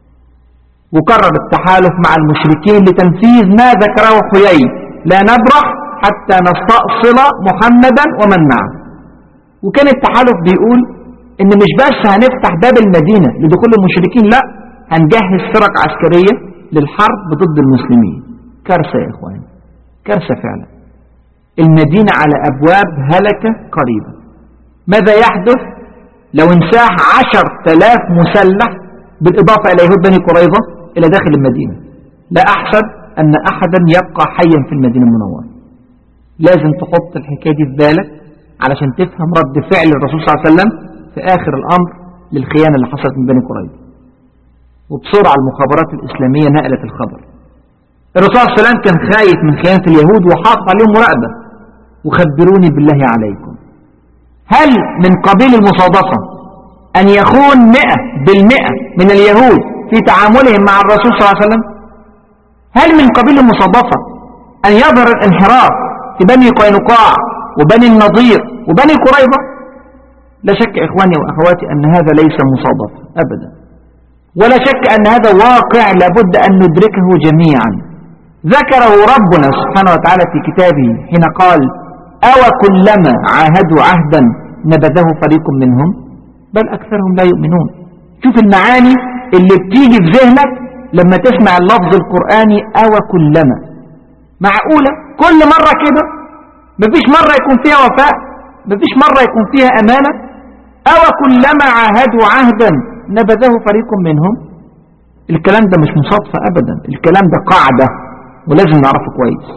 [SPEAKER 2] وكرر التحالف مع المشركين لتنفيذ ما ذكره حيي لا نبرح حتى نستأصل محمدا ومن معه وكان التحالف بيقول ان مش بس هنفتح باب المدينة لدخول المشركين لا هنجهز فرق عسكرية للحرب ضد المسلمين كارثة يا اخوان كارثة فعلا المدينة على ابواب هلكة قريبة ماذا يحدث لو انساح عشر تلاف مسلح بالاضافة الى يهود بني قريظة الى داخل المدينة لا احسن ان احدا يبقى حيا في المدينة المنورة لازم تحط الحكاية دي في بالك علشان تفهم رد فعل الرسول صلى الله عليه وسلم في آخر الأمر للخيانة اللي حصلت من بني قريظة وبسرعة المخابرات الإسلامية نقلت الخبر الرسول صلى الله عليه وسلم كان خايف من خيانة اليهود وحاط عليهم مراقبة وخبروني بالله عليكم هل من قبيل المصادفة أن يخون مئة بالمئة من اليهود في تعاملهم مع الرسول صلى الله عليه وسلم هل من قبيل المصادفة أن يظهر الانحراف في بني قينقاع وبني النضير وبني قريظة لا شك إخواني وأخواتي أن هذا ليس مصادفة أبدا ولا شك أن هذا واقع لابد أن ندركه جميعا ذكره ربنا سبحانه وتعالى في كتابه حين قال أو كلما عاهدوا عهدا نبذه فريق منهم بل أكثرهم لا يؤمنون شوف المعاني اللي بتيجي في ذهنك لما تسمع اللفظ القرآني أو كلما معقولة كل مرة كده مفيش مرة يكون فيها وفاء مفيش مرة يكون فيها أمانة أو كلما عاهدوا عهدا نبذه فريق منهم الكلام ده مش مصادفة أبدا الكلام ده قاعدة ولازم نعرفه كويس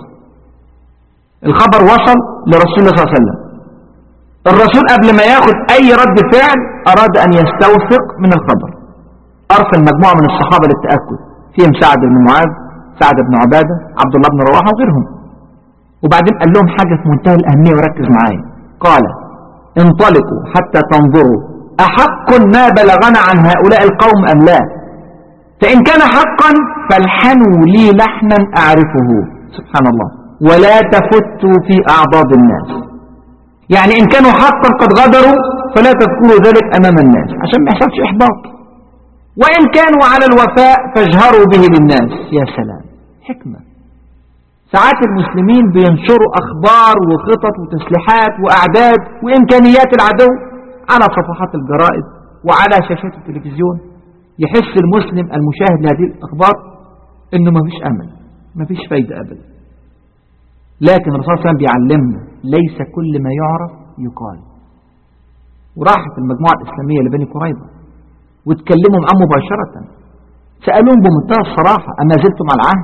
[SPEAKER 2] الخبر وصل لرسول الله صلى الله عليه وسلم الرسول قبل ما ياخد أي رد فعل أراد أن يستوثق من الخبر أرسل مجموعة من الصحابة للتأكد فيهم سعد بن معاذ سعد بن عبادة عبد الله بن رواحة وغيرهم وبعدين قال لهم حاجة في منتهى الأهمية وركز معايا قال انطلقوا حتى تنظروا أحق ما بلغنا عن هؤلاء القوم أم لا فإن كان حقا فالحنوا لي لحنا أعرفه سبحان الله ولا تفتوا في أعضاد الناس يعني إن كانوا حقا قد غدروا فلا تذكروا ذلك أمام الناس عشان ما يحصلش إحباط وإن كانوا على الوفاء فاجهروا به للناس يا سلام حكمة ساعات المسلمين بينشروا أخبار وخطط وتسليحات وأعداد وإمكانيات العدو على صفحات الجرائد وعلى شاشات التلفزيون يحس المسلم المشاهد لهذه الأخبار إنه ما فيش أمل ما فيش فايدة أبدا لكن الرسول صلى الله عليه وسلم بيعلمنا ليس كل ما يعرف يقال وراحت المجموعة الإسلامية لبني قريظة واتكلموا معاه مباشرة سألوهم بمنتهى الصراحة أما زلتم على العهد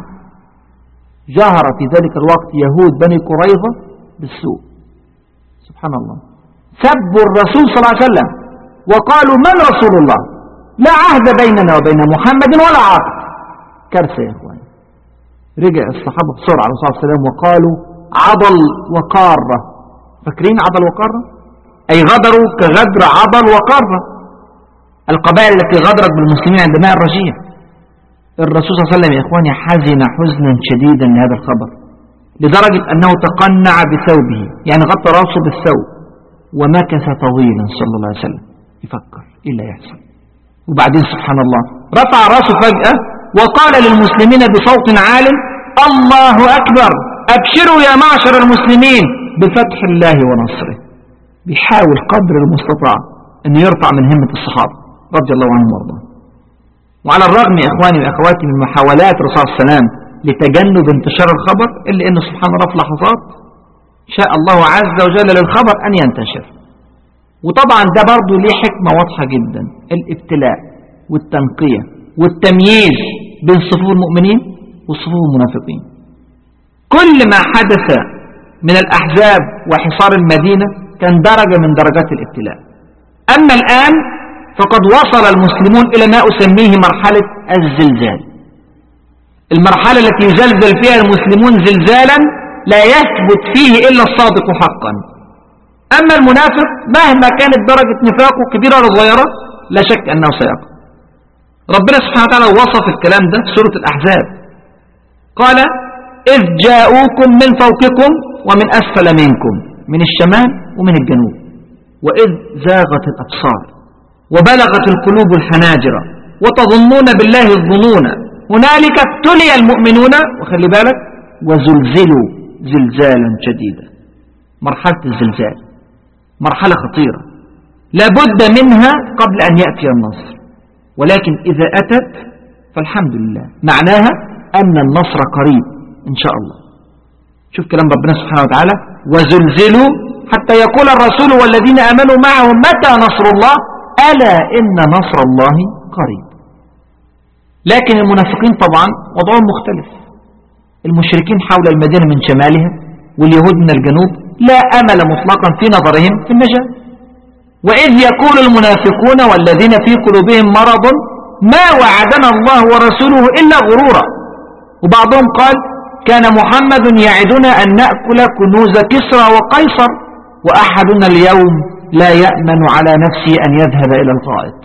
[SPEAKER 2] جهر في ذلك الوقت يهود بني قريظة بالسوء سبحان الله سبوا الرسول صلى الله عليه وسلم وقالوا من رسول الله لا عهد بيننا وبين محمد ولا عقد كارثة يا اخوان رجع الصحابة بسرعة على الرسول صلى الله عليه وسلم وقالوا عضل وقارة فاكرين عضل وقارة أي غدروا كغدر عضل وقارة القبائل التي غدرت بالمسلمين عند ماء الرجيع الرسول صلى الله عليه وسلم يا إخواني حزن حزنا شديدا لهذا الخبر لدرجة أنه تقنع بثوبه يعني غطى راسه بالثوب ومكث طويلا صلى الله عليه وسلم يفكر إيه اللي يحصل وبعدين سبحان الله رفع راسه فجأة وقال للمسلمين بصوت عال الله أكبر أبشروا يا معشر المسلمين بفتح الله ونصره بيحاول قدر المستطاع أن يرفع من همة الصحابة رضي الله عنهم وارضاهم وعلى الرغم يا إخواني وأخواتي من محاولات الرسول صلى الله عليه وسلم لتجنب انتشار الخبر إلا أنه سبحان الله في لحظات شاء الله عز وجل للخبر أن ينتشر وطبعا ده برضه ليه حكمة واضحة جدا الابتلاء والتنقية والتمييز بين صفوف المؤمنين وصفوف المنافقين كل ما حدث من الأحزاب وحصار المدينة كان درجة من درجات الابتلاء أما الآن فقد وصل المسلمون إلى ما أسميه مرحلة الزلزال المرحلة التي يزلزل فيها المسلمون زلزالا لا يثبت فيه إلا الصادق حقا أما المنافق مهما كانت درجة نفاقه كبيرة ولا صغيرة لا شك أنه سيقع ربنا سبحانه وتعالى وصف الكلام ده في سورة الأحزاب قال إذ جاءوكم من فوقكم ومن أسفل منكم من الشمال ومن الجنوب وإذ زاغت الأبصار وبلغت القلوب الحناجر وتظنون بالله الظنون هنالك ابتلي المؤمنون وخلي بالك وزلزلوا زلزالا شديدا مرحلة الزلزال مرحلة خطيرة لابد منها قبل أن يأتي النصر ولكن إذا أتت فالحمد لله معناها أن النصر قريب إن شاء الله شوف كلام ربنا سبحانه وتعالى وزلزلوا حتى يقول الرسول والذين آمنوا معه متى نصر الله ألا إن نصر الله قريب لكن المنافقين طبعا وضعهم مختلف المشركين حول المدينة من شمالها واليهود من الجنوب لا أمل مطلقا في نظرهم في النجاة وإذ يقول المنافقون والذين في قلوبهم مرض ما وعدنا الله ورسوله إلا غرورا وبعضهم قال كان محمد يعدنا أن نأكل كنوز كسرى وقيصر وأحدنا اليوم لا يأمن على نفسه أن يذهب إلى القائد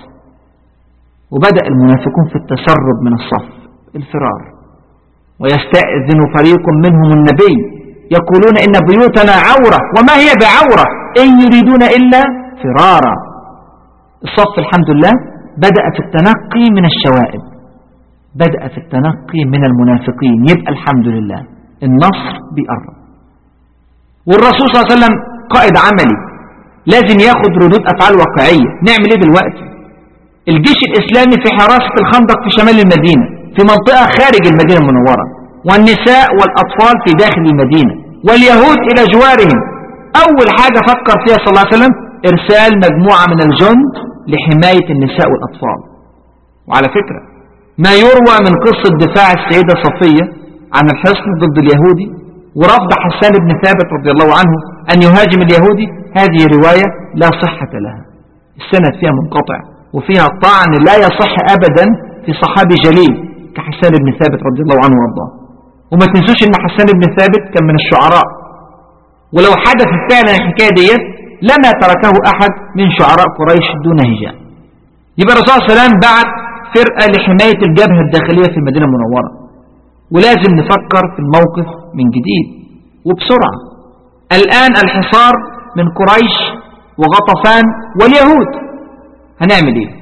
[SPEAKER 2] وبدأ المنافقون في التسرب من الصف الفرار ويستأذن فريق منهم النبي يقولون إن بيوتنا عورة وما هي بعورة إن يريدون إلا فرارا الصف الحمد لله بدأ في التنقي من الشوائب بدأ في التنقي من المنافقين يبقى الحمد لله النصر بيقرب والرسول صلى الله عليه وسلم قائد عملي لازم ياخد ردود أفعال واقعية نعمل ايه دلوقتي الجيش الإسلامي في حراسة الخندق في شمال المدينة في منطقة خارج المدينة المنورة والنساء والأطفال في داخل المدينة واليهود إلى جوارهم أول حاجة فكر فيها صلى الله عليه وسلم إرسال مجموعة من الجند لحماية النساء والأطفال وعلى فكرة ما يروى من قصة دفاع السيدة صفية عن الحصن ضد اليهودي ورفض حسان بن ثابت رضي الله عنه أن يهاجم اليهودي هذه رواية لا صحة لها السند فيها منقطع وفيها طعن لا يصح أبدا في صحابي جليل كحسان بن ثابت رضي الله عنه وارضاه وما تنسوش ان حسان بن ثابت كان من الشعراء ولو حدث فعلا الحكاية ديت لما تركه أحد من شعراء قريش دون هجاء يبقى الرسول صلى الله عليه وسلم بعت فرقة لحماية الجبهة الداخلية في المدينة المنورة ولازم نفكر في الموقف من جديد وبسرعة الآن الحصار من قريش وغطفان واليهود هنعمل ايه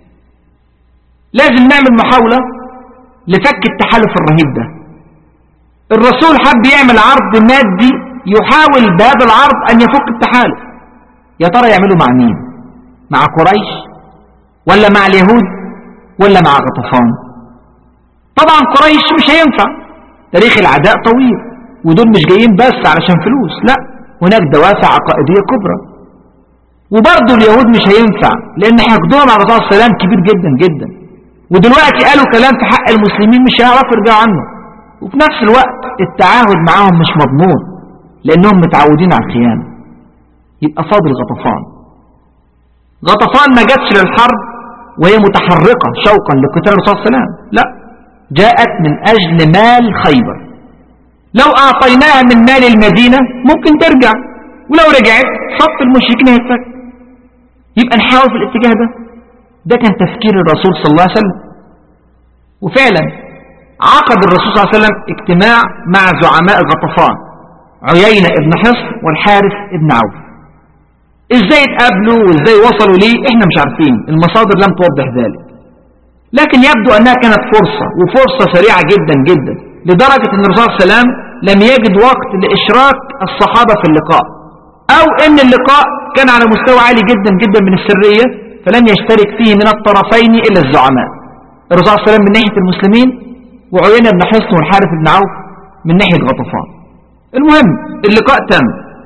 [SPEAKER 2] لازم نعمل محاولة لفك التحالف الرهيب ده الرسول حب يعمل عرض مادي يحاول بهذا العرض أن يفك التحالف يا ترى يعمله مع مين مع قريش ولا مع اليهود ولا مع غطفان طبعا قريش مش هينفع تاريخ العداء طويل ودول مش جايين بس علشان فلوس لا هناك دوافع عقائدية كبرى وبرضه اليهود مش هينفع لان حقدهم على الرسول صلى الله عليه وسلم كبير جدا جدا ودلوقتي قالوا كلام في حق المسلمين مش هيعرفوا يرجعوا عنه وفي نفس الوقت التعاهد معاهم مش مضمون لانهم متعودين على الخيانة يبقى فاضل غطفان غطفان ما جاتش للحرب وهي متحرقة شوقا لقتال الرسول صلى الله عليه وسلم لا جاءت من أجل مال خيبر لو أعطيناها من مال المدينة ممكن ترجع ولو رجعت صف المشركين هيتفك يبقى نحاول في الاتجاه ده ده كان تفكير الرسول صلى الله عليه وسلم وفعلا عقد الرسول صلى الله عليه وسلم اجتماع مع زعماء غطفان عيينة ابن حصن والحارث ابن عوف ازاي اتقابلوا وازاي وصلوا ليه احنا مش عارفين المصادر لم توضح ذلك لكن يبدو انها كانت فرصة وفرصة سريعة جدا جدا لدرجة أن الرسول صلى الله عليه وسلم لم يجد وقت لإشراك الصحابة في اللقاء أو أن اللقاء كان على مستوى عالي جدا جدا من السرية فلم يشترك فيه من الطرفين إلا الزعماء الرسول صلى الله عليه وسلم من ناحية المسلمين وعيينة بن حصن والحارث بن عوف من ناحية غطفان المهم اللقاء تم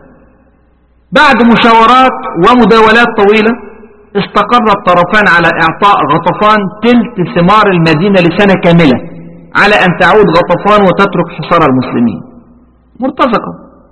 [SPEAKER 2] بعد مشاورات ومداولات طويلة استقر الطرفان على إعطاء غطفان تلت ثمار المدينة لسنة كاملة على أن تعود غطفان وتترك حصار المسلمين مرتزقة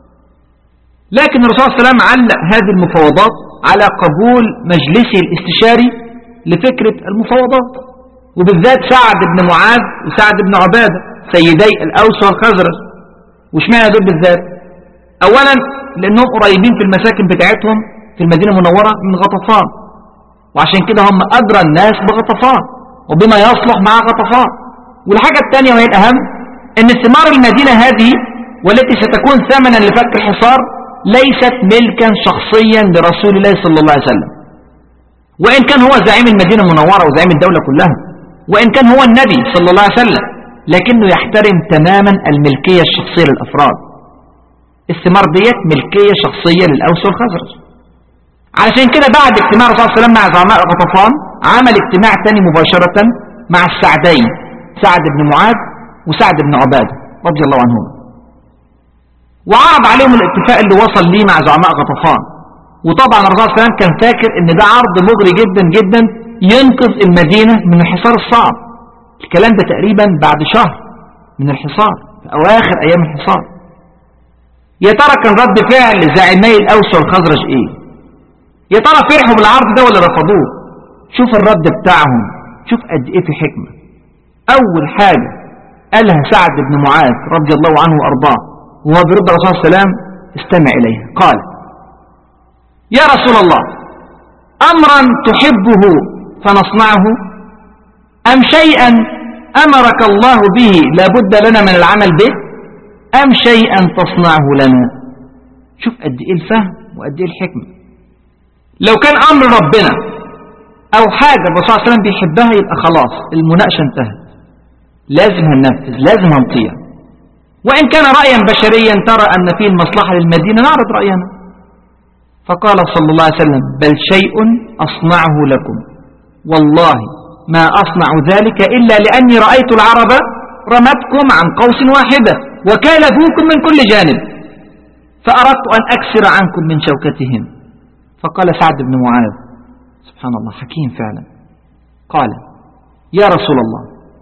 [SPEAKER 2] لكن الرسول صلى الله عليه وسلم علق هذه المفاوضات على قبول مجلسه الاستشاري لفكرة المفاوضات وبالذات سعد بن معاذ وسعد بن عبادة سيدي الأوس والخزرج واشمعنى دول بالذات أولا لأنهم قريبين في المساكن بتاعتهم في المدينة المنورة من غطفان وعشان كده هم أدرى الناس بغطفان وبما يصلح مع غطفان والحاجة الثانية وهي الأهم أن ثمار المدينة هذه والتي ستكون ثمنا لفك الحصار ليست ملكا شخصيا لرسول الله صلى الله عليه وسلم وإن كان هو زعيم المدينة المنورة وزعيم الدولة كلها وإن كان هو النبي صلى الله عليه وسلم لكنه يحترم تماما الملكية الشخصية للأفراد الثمار ديت ملكية شخصية للأوس والخزرج علشان كده بعد اجتماع الرسول صلى الله عليه وسلم مع زعماء غطفان عمل اجتماع تاني مباشرة مع السعدين سعد بن معاذ وسعد بن عبادة رضي الله عنهم وعرض عليهم الاتفاق اللي وصل ليه مع زعماء غطفان وطبعا الرسول صلى الله عليه وسلم كان فاكر ان ده عرض مغري جدا جدا ينقذ المدينة من الحصار الصعب الكلام ده تقريبا بعد شهر من الحصار في اواخر ايام الحصار يا ترى كان رد فعل زعيمي الاوس والخزرج ايه يا ترى فرحوا بالعرض ده ولا رفضوه شوف الرد بتاعهم شوف قد ايه في حكمة اول حاجة قالها سعد بن معاذ رضي الله عنه وارضاه وهو بيرد الرسول صلى الله عليه وسلم استمع اليها قال يا رسول الله امرا تحبه فنصنعه ام شيئا امرك الله به لابد لنا من العمل به ام شيئا تصنعه لنا شوف قد ايه الفهم وقد ايه الحكمة لو كان امر ربنا او حاجة الرسول صلى الله عليه وسلم بيحبها يبقى خلاص المناقشة انتهت لازم هننفذ لازم هنطيع وإن كان رأيا بشريا ترى أن فيه المصلحة للمدينة نعرض رأينا فقال صلى الله عليه وسلم بل شيء أصنعه لكم والله ما أصنع ذلك إلا لأني رأيت العرب رمتكم عن قوس واحدة وكالبوكم من كل جانب فأردت أن أكسر عنكم من شوكتهم فقال سعد بن معاذ سبحان الله حكيم فعلا قال يا رسول الله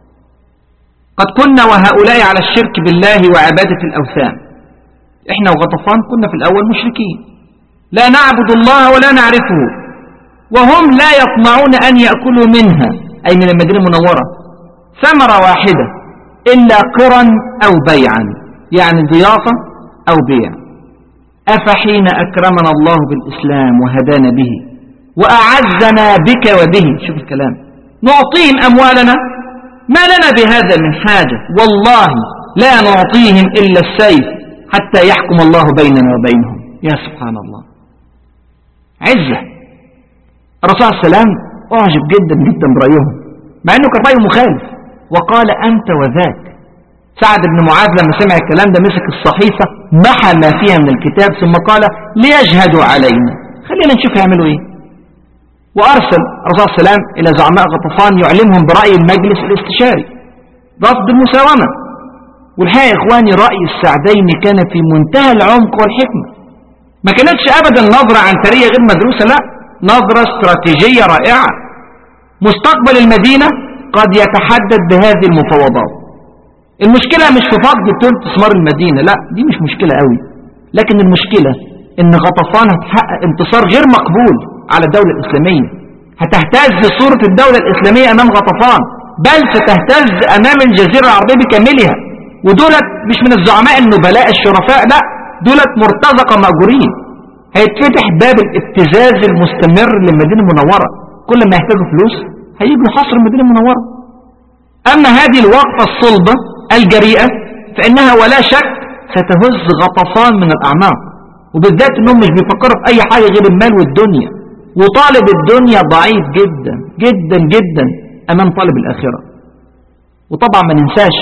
[SPEAKER 2] قد كنا وهؤلاء على الشرك بالله وعبادة الأوثان احنا وغطفان كنا في الأول مشركين لا نعبد الله ولا نعرفه وهم لا يطمعون أن يأكلوا منها أي من المدينة المنورة ثمرة واحدة إلا قرا أو بيعا يعني ضيافة أو بيع أفحين أكرمنا الله بالإسلام وهدانا به وأعزنا بك وبه شوف الكلام نعطيهم أموالنا ما لنا بهذا من حاجة والله لا نعطيهم إلا السيف حتى يحكم الله بيننا وبينهم يا سبحان الله عزة الرسول عليه السلام أعجب جدا جدا برأيهم مع أنه كان رأيه مخالف وقال أنت وذاك سعد بن معاذ لما سمع الكلام ده مسك الصحيفة محى ما فيها من الكتاب ثم قال ليجهدوا علينا خلينا نشوف يعملوا ايه وأرسل الرسول صلى الله عليه وسلم إلى زعماء غطفان يعلمهم برأي المجلس الاستشاري رفض المساومة والحقيقة يا إخواني رأي السعدين كان في منتهى العمق والحكمة ما كانتش أبدا نظرة عنترية غير مدروسة لا نظرة استراتيجية رائعة مستقبل المدينة قد يتحدد بهذه المفاوضات المشكلة مش في فقد تلت ثمار المدينة لا دي مش مشكلة قوي لكن المشكلة ان غطفان هتحقق انتصار غير مقبول على الدولة الإسلامية هتهتز صورة الدولة الإسلامية أمام غطفان بل ستهتز أمام الجزيرة العربية بكاملها ودولت مش من الزعماء النبلاء الشرفاء لا دولت مرتزقة مأجورين هيتفتح باب الابتزاز المستمر للمدينة المنورة كل ما يحتاجوا فلوس هيجوا حصر المدينة المنورة أما هذه الوقفة الصلبة الجريئة فإنها ولا شك ستهز غطفان من الأعماق وبالذات أنهم مش بيفكروا في أي حاجة غير المال والدنيا وطالب الدنيا ضعيف جدا جدا جدا أمام طالب الآخرة وطبعا ما ننساش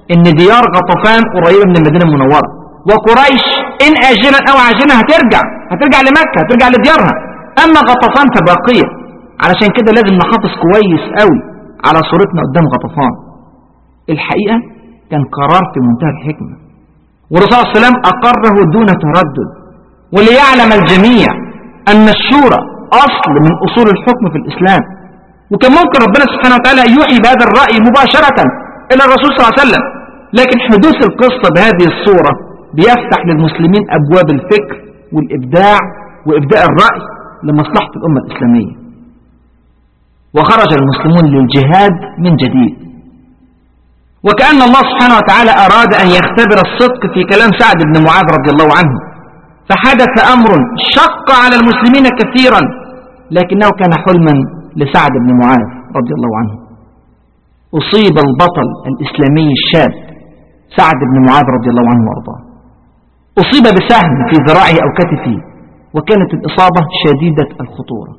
[SPEAKER 2] ان ديار غطفان قريبة من المدينة المنورة وقريش ان اجلا او عاجلا هترجع هترجع لمكة هترجع لديارها اما غطفان فباقية علشان كده لازم نحافظ كويس قوي على صورتنا قدام غطفان الحقيقة كان قرار في منتهى الحكمة والرسول صلى الله عليه وسلم أقره دون تردد وليعلم الجميع أن الشورى أصل من أصول الحكم في الإسلام وكان ممكن ربنا سبحانه وتعالى يوحي بهذا الرأي مباشرة إلى الرسول صلى الله عليه وسلم لكن حدوث القصة بهذه الصورة بيفتح للمسلمين أبواب الفكر والإبداع وإبداء الرأي لمصلحة الأمة الإسلامية وخرج المسلمون للجهاد من جديد وكأن الله سبحانه وتعالى أراد أن يختبر الصدق في كلام سعد بن معاذ رضي الله عنه فحدث أمر شق على المسلمين كثيرا لكنه كان حلما لسعد بن معاذ رضي الله عنه أصيب البطل الإسلامي الشاب سعد بن معاذ رضي الله عنه وارضاه أصيب بسهم في ذراعه أو كتفه وكانت الإصابة شديدة الخطورة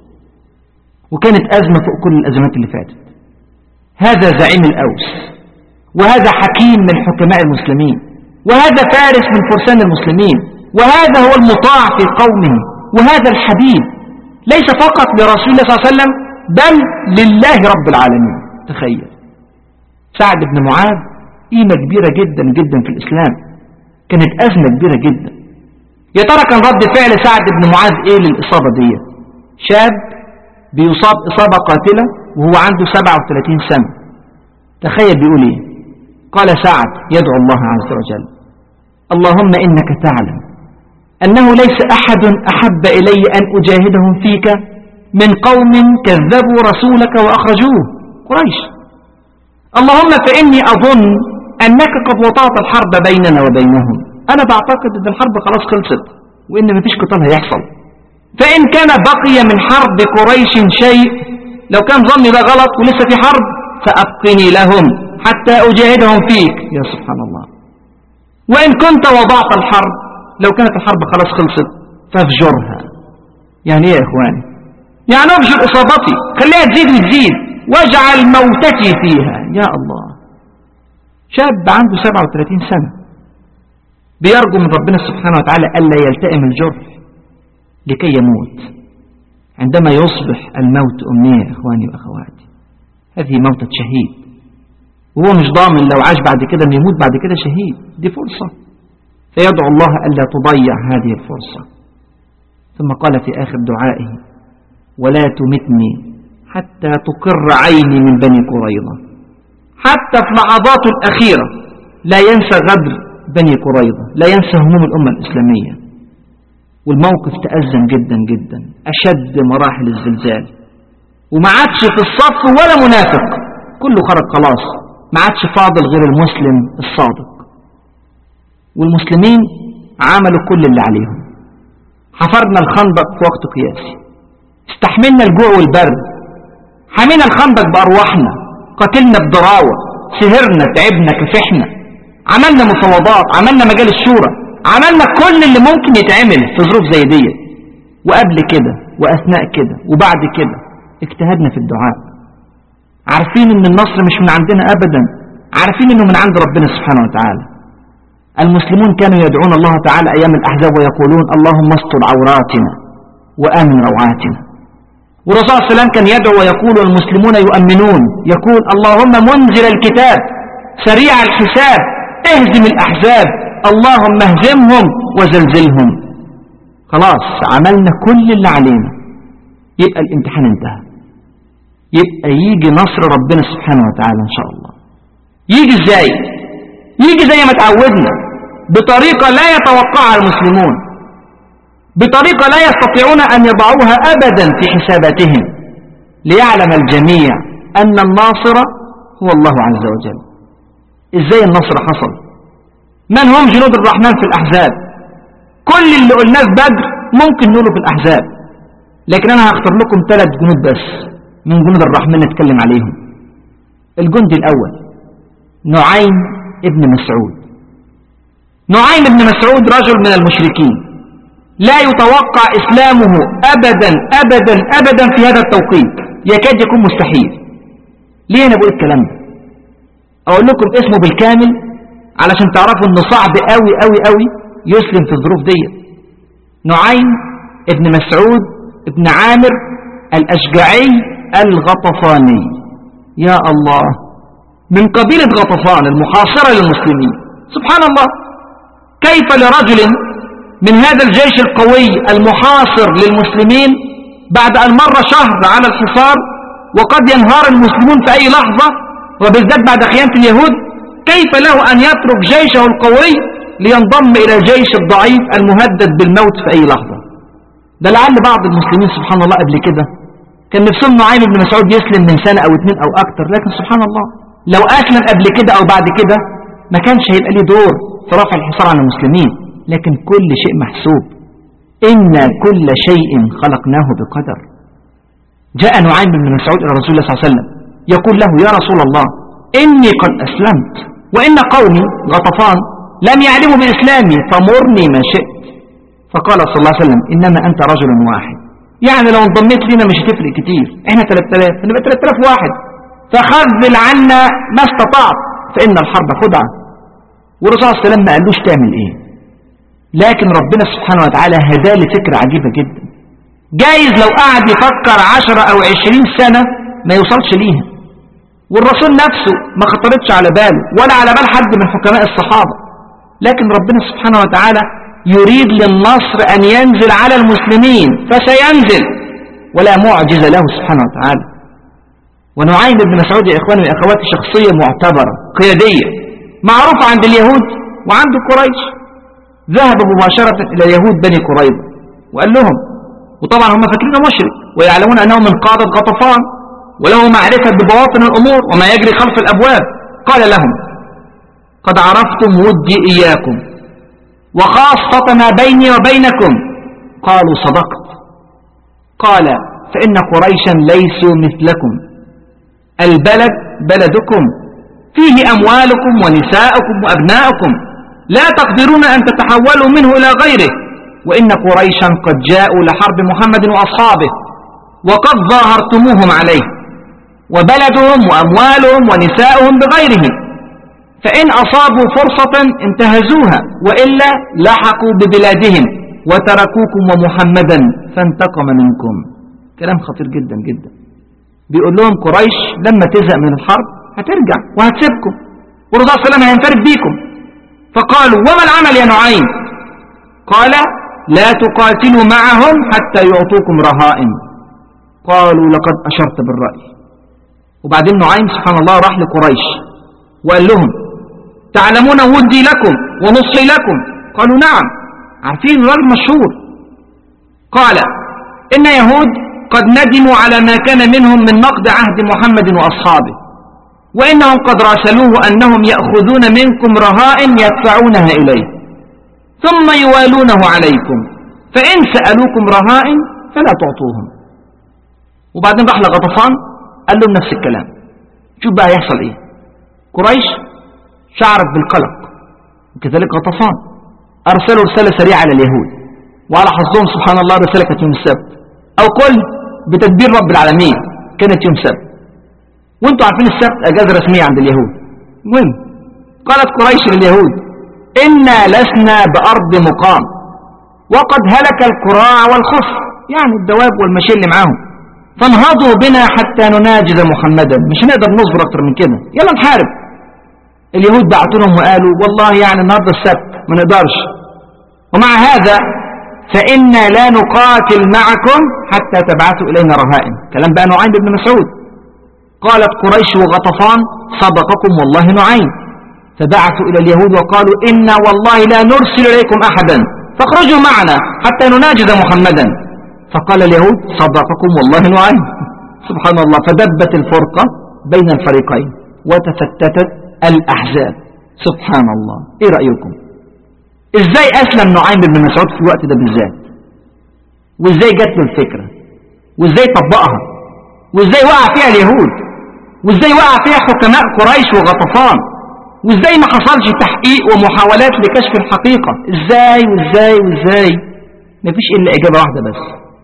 [SPEAKER 2] وكانت أزمة فوق كل الأزمات اللي فاتت هذا زعيم الأوس وهذا حكيم من حكماء المسلمين وهذا فارس من فرسان المسلمين وهذا هو المطاع في قومه وهذا الحبيب ليس فقط لرسول الله صلى الله عليه وسلم بل لله رب العالمين تخيل سعد بن معاذ قيمة كبيرة جدا جدا في الإسلام كانت أزمة كبيرة جدا يا ترى كان رد فعل سعد بن معاذ إيه للإصابة دي شاب بيصاب إصابة قاتلة وهو عنده 37 سنة تخيل بيقول إيه قال سعد يدعو الله عز وجل اللهم إنك تعلم أنه ليس أحد أحب إلي أن أجاهدهم فيك من قوم كذبوا رسولك وأخرجوه قريش اللهم فإني أظن أنك قد وطأت الحرب بيننا وبينهم أنا بعتقد أن الحرب خلاص خلصت وإن مفيش قتال هيحصل فإن كان بقي من حرب قريش شيء لو كان ظني ده غلط ولسه في حرب فأبقني لهم حتى أجاهدهم فيك يا سبحان الله وإن كنت وضعت الحرب لو كانت الحرب خلاص خلصت فافجرها يعني ايه يا اخواني يعني افجر اصابتي خليها تزيد وتزيد واجعل موتتي فيها يا الله شاب عنده 37 سنة بيرجو من ربنا سبحانه وتعالى ألا يلتئم الجرح لكي يموت عندما يصبح الموت أمنية يا إخواني وأخواتي هذه موتة شهيد وهو مش ضامن لو عاش بعد كده أن يموت بعد كده شهيد دي فرصة فيدعو الله ألا تضيع هذه الفرصة ثم قال في آخر دعائه ولا تمتني حتى تقر عيني من بني قريظة حتى في لحظاته الأخيرة لا ينسى غدر بني قريظة لا ينسى هموم الأمة الإسلامية والموقف تأزم جدا جدا أشد مراحل الزلزال وما عادش في الصف ولا منافق كله خرج خلاص ما عادش فاضل غير المسلم الصادق والمسلمين عملوا كل اللي عليهم حفرنا الخندق في وقت قياسي استحملنا الجوع والبرد حمينا الخندق بأرواحنا قتلنا بضراوة سهرنا تعبنا كفحنا عملنا مفاوضات عملنا مجال الشورى عملنا كل اللي ممكن يتعمل في ظروف زي دي وقبل كده وأثناء كده وبعد كده اجتهدنا في الدعاء عارفين ان النصر مش من عندنا أبدا عارفين انه من عند ربنا سبحانه وتعالى المسلمون كانوا يدعون الله تعالى أيام الأحزاب ويقولون اللهم استر عوراتنا وآمن روعاتنا والرسول صلى الله عليه وسلم كان يدعو ويقول والمسلمون يؤمنون يقول اللهم منزل الكتاب سريع الحساب اهزم الأحزاب اللهم اهزمهم وزلزلهم خلاص عملنا كل اللي علينا يبقى الامتحان انتهى يبقى يجي نصر ربنا سبحانه وتعالى ان شاء الله يجي ازاي يجي زي ما تعودنا بطريقة لا يتوقعها المسلمون بطريقة لا يستطيعون أن يضعوها أبدا في حساباتهم ليعلم الجميع أن الناصر هو الله عز وجل إزاي النصر حصل من هم جنود الرحمن في الأحزاب كل اللي قلناه في بدر ممكن نقوله في الأحزاب لكن أنا هختار لكم ثلاث جنود بس من جنود الرحمن نتكلم عليهم الجندي الأول نعيم ابن مسعود نعيم ابن مسعود رجل من المشركين لا يتوقع إسلامه أبدا أبدا أبدا في هذا التوقيت يكاد يكون مستحيل ليه أنا بقول الكلام ده أقول لكم اسمه بالكامل علشان تعرفوا انه صعب قوي قوي قوي يسلم في الظروف دي نعيم ابن مسعود ابن عامر الأشجعي الغطفاني يا الله من قبيلة غطفان المحاصرة للمسلمين سبحان الله كيف لرجل من هذا الجيش القوي المحاصر للمسلمين بعد أن مر شهر على الحصار وقد ينهار المسلمون في أي لحظة وبالذات بعد خيانة اليهود كيف له أن يترك جيشه القوي لينضم إلى الجيش الضعيف المهدد بالموت في أي لحظة ده لعل بعض المسلمين سبحان الله قبل كده كان نفسهم نعيم بن مسعود يسلم من سنة أو اتنين أو أكتر لكن سبحان الله لو أسلم قبل كده أو بعد كده ما كانش هيبقى ليه دور في رفع الحصار عن المسلمين لكن كل شيء محسوب إن كل شيء خلقناه بقدر جاء نعيم بن مسعود إلى رسول الله صلى الله عليه وسلم يقول له يا رسول الله إني قد أسلمت وإن قومي غطفان لم يعلموا بإسلامي فمرني ما شئت فقال صلى الله عليه وسلم إنما أنت رجل واحد يعني لو انضميت لنا مش هتفرق كتير احنا 3000 فنبقى 3000 واحد فخذل عنا ما استطعت فإن الحرب خدعة والرسول صلى الله عليه وسلم ما قالوش تعمل ايه لكن ربنا سبحانه وتعالى هداه لفكرة عجيبة جدا جايز لو قعد يفكر عشرة أو عشرين سنة ما يوصلش ليها والرسول نفسه ما خطرتش على باله ولا على بال حد من حكماء الصحابة لكن ربنا سبحانه وتعالى يريد للنصر أن ينزل على المسلمين فسينزل ولا معجز له سبحانه وتعالى ونعيم بن مسعود يا إخواني وأخواتي شخصية معتبرة قيادية معروفة عند اليهود وعند قريش ذهب مباشرة إلى يهود بني قريظة وقال لهم وطبعا هم فاكرينه مشرك ويعلمون أنه من قادة غطفان وله معرفة ببواطن الأمور وما يجري خلف الأبواب قال لهم قد عرفتم ودي إياكم وخاصة ما بيني وبينكم قالوا صدقت قال فإن قريشا ليسوا مثلكم البلد بلدكم فيه أموالكم ونساءكم وأبناءكم لا تقدرون أن تتحولوا منه إلى غيره وإن قريشا قد جاءوا لحرب محمد وأصحابه وقد ظاهرتموهم عليه وبلدهم وأموالهم ونساؤهم بغيره فإن أصابوا فرصة انتهزوها وإلا لحقوا ببلادهم وتركوكم ومحمدا فانتقم منكم كلام خطير جدا جدا بيقول لهم قريش لما تزهق من الحرب هترجع وهتسيبكم والرسول صلى الله عليه وسلم هينفرد بيكم فقالوا وما العمل يا نعيم قال لا تقاتلوا معهم حتى يعطوكم رهائن قالوا لقد أشرت بالرأي وبعدين نعيم سبحان الله راح لقريش وقال لهم تعلمون ودي لكم ونصي لكم قالوا نعم عارفين الراجل مشهور قال إن يهود قد ندموا على ما كان منهم من نقد عهد محمد وأصحابه وإنهم قد راسلوه أنهم يأخذون منكم رهائن يدفعونها إليه ثم يوالونه عليكم فإن سألوكم رهائن فلا تعطوهم وبعدين راح لغطفان قال لهم نفس الكلام شوف بقى يحصل ايه قريش شعرت بالقلق وكذلك غطفان أرسلوا رسالة سريعة على اليهود وعلى حظهم سبحان الله رسالة كانت يوم السبت أو قل بتدبير رب العالمين كانت يوم السبت وانتوا عارفين السبت أجازة رسمية عند اليهود المهم قالت قريش لليهود إنا لسنا بأرض مقام وقد هلك القراع والخف يعني الدواب والمشي اللي معاهم فانهضوا بنا حتى نناجز محمدا مش هنقدر نصبر أكتر من كده يلا نحارب اليهود بعتوا لهم وقالوا والله يعني النهارده السبت ما نقدرش ومع هذا فإنا لا نقاتل معكم حتى تبعثوا إلينا رهائن كلام بقى نعيم بن مسعود قالت قريش وغطفان صدقكم والله نعيم فبعثوا إلى اليهود وقالوا إنا والله لا نرسل إليكم أحدا فاخرجوا معنا حتى نناجز محمدا فقال اليهود صدقكم والله نعيم سبحان الله فدبت الفرقة بين الفريقين وتفتتت الأحزاب سبحان الله إيه رأيكم إزاي أسلم نعيم بن مسعود في الوقت ده بالذات وإزاي جات له الفكرة وإزاي طبقها وإزاي وقع فيها اليهود وإزاي وقع فيها حكماء قريش وغطفان وإزاي ما حصلش تحقيق ومحاولات لكشف الحقيقة إزاي وإزاي وإزاي مفيش إلا إجابة واحدة بس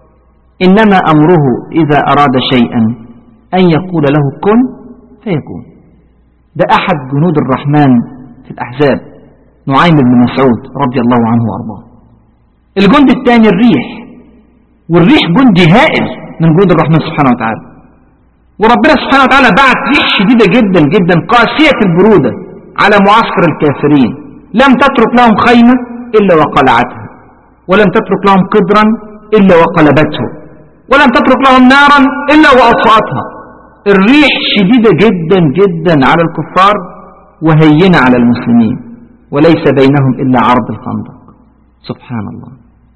[SPEAKER 2] إنما أمره إذا أراد شيئا أن يقول له كن فيكون ده أحد جنود الرحمن في الأحزاب نعيم بن مسعود رضي الله عنه وأرضاه الجند الثاني الريح والريح جندي هائل من جند الرحمن سبحانه وتعالى وربنا سبحانه وتعالى بعت ريح شديدة جدا جدا قاسية البرودة على معسكر الكافرين لم تترك لهم خيمة إلا وقلعتها ولم تترك لهم قدرا إلا وقلبته ولم تترك لهم نارا إلا وأطفأتها الريح شديدة جدا جدا على الكفار وهينة على المسلمين وليس بينهم إلا عرض الخندق سبحان الله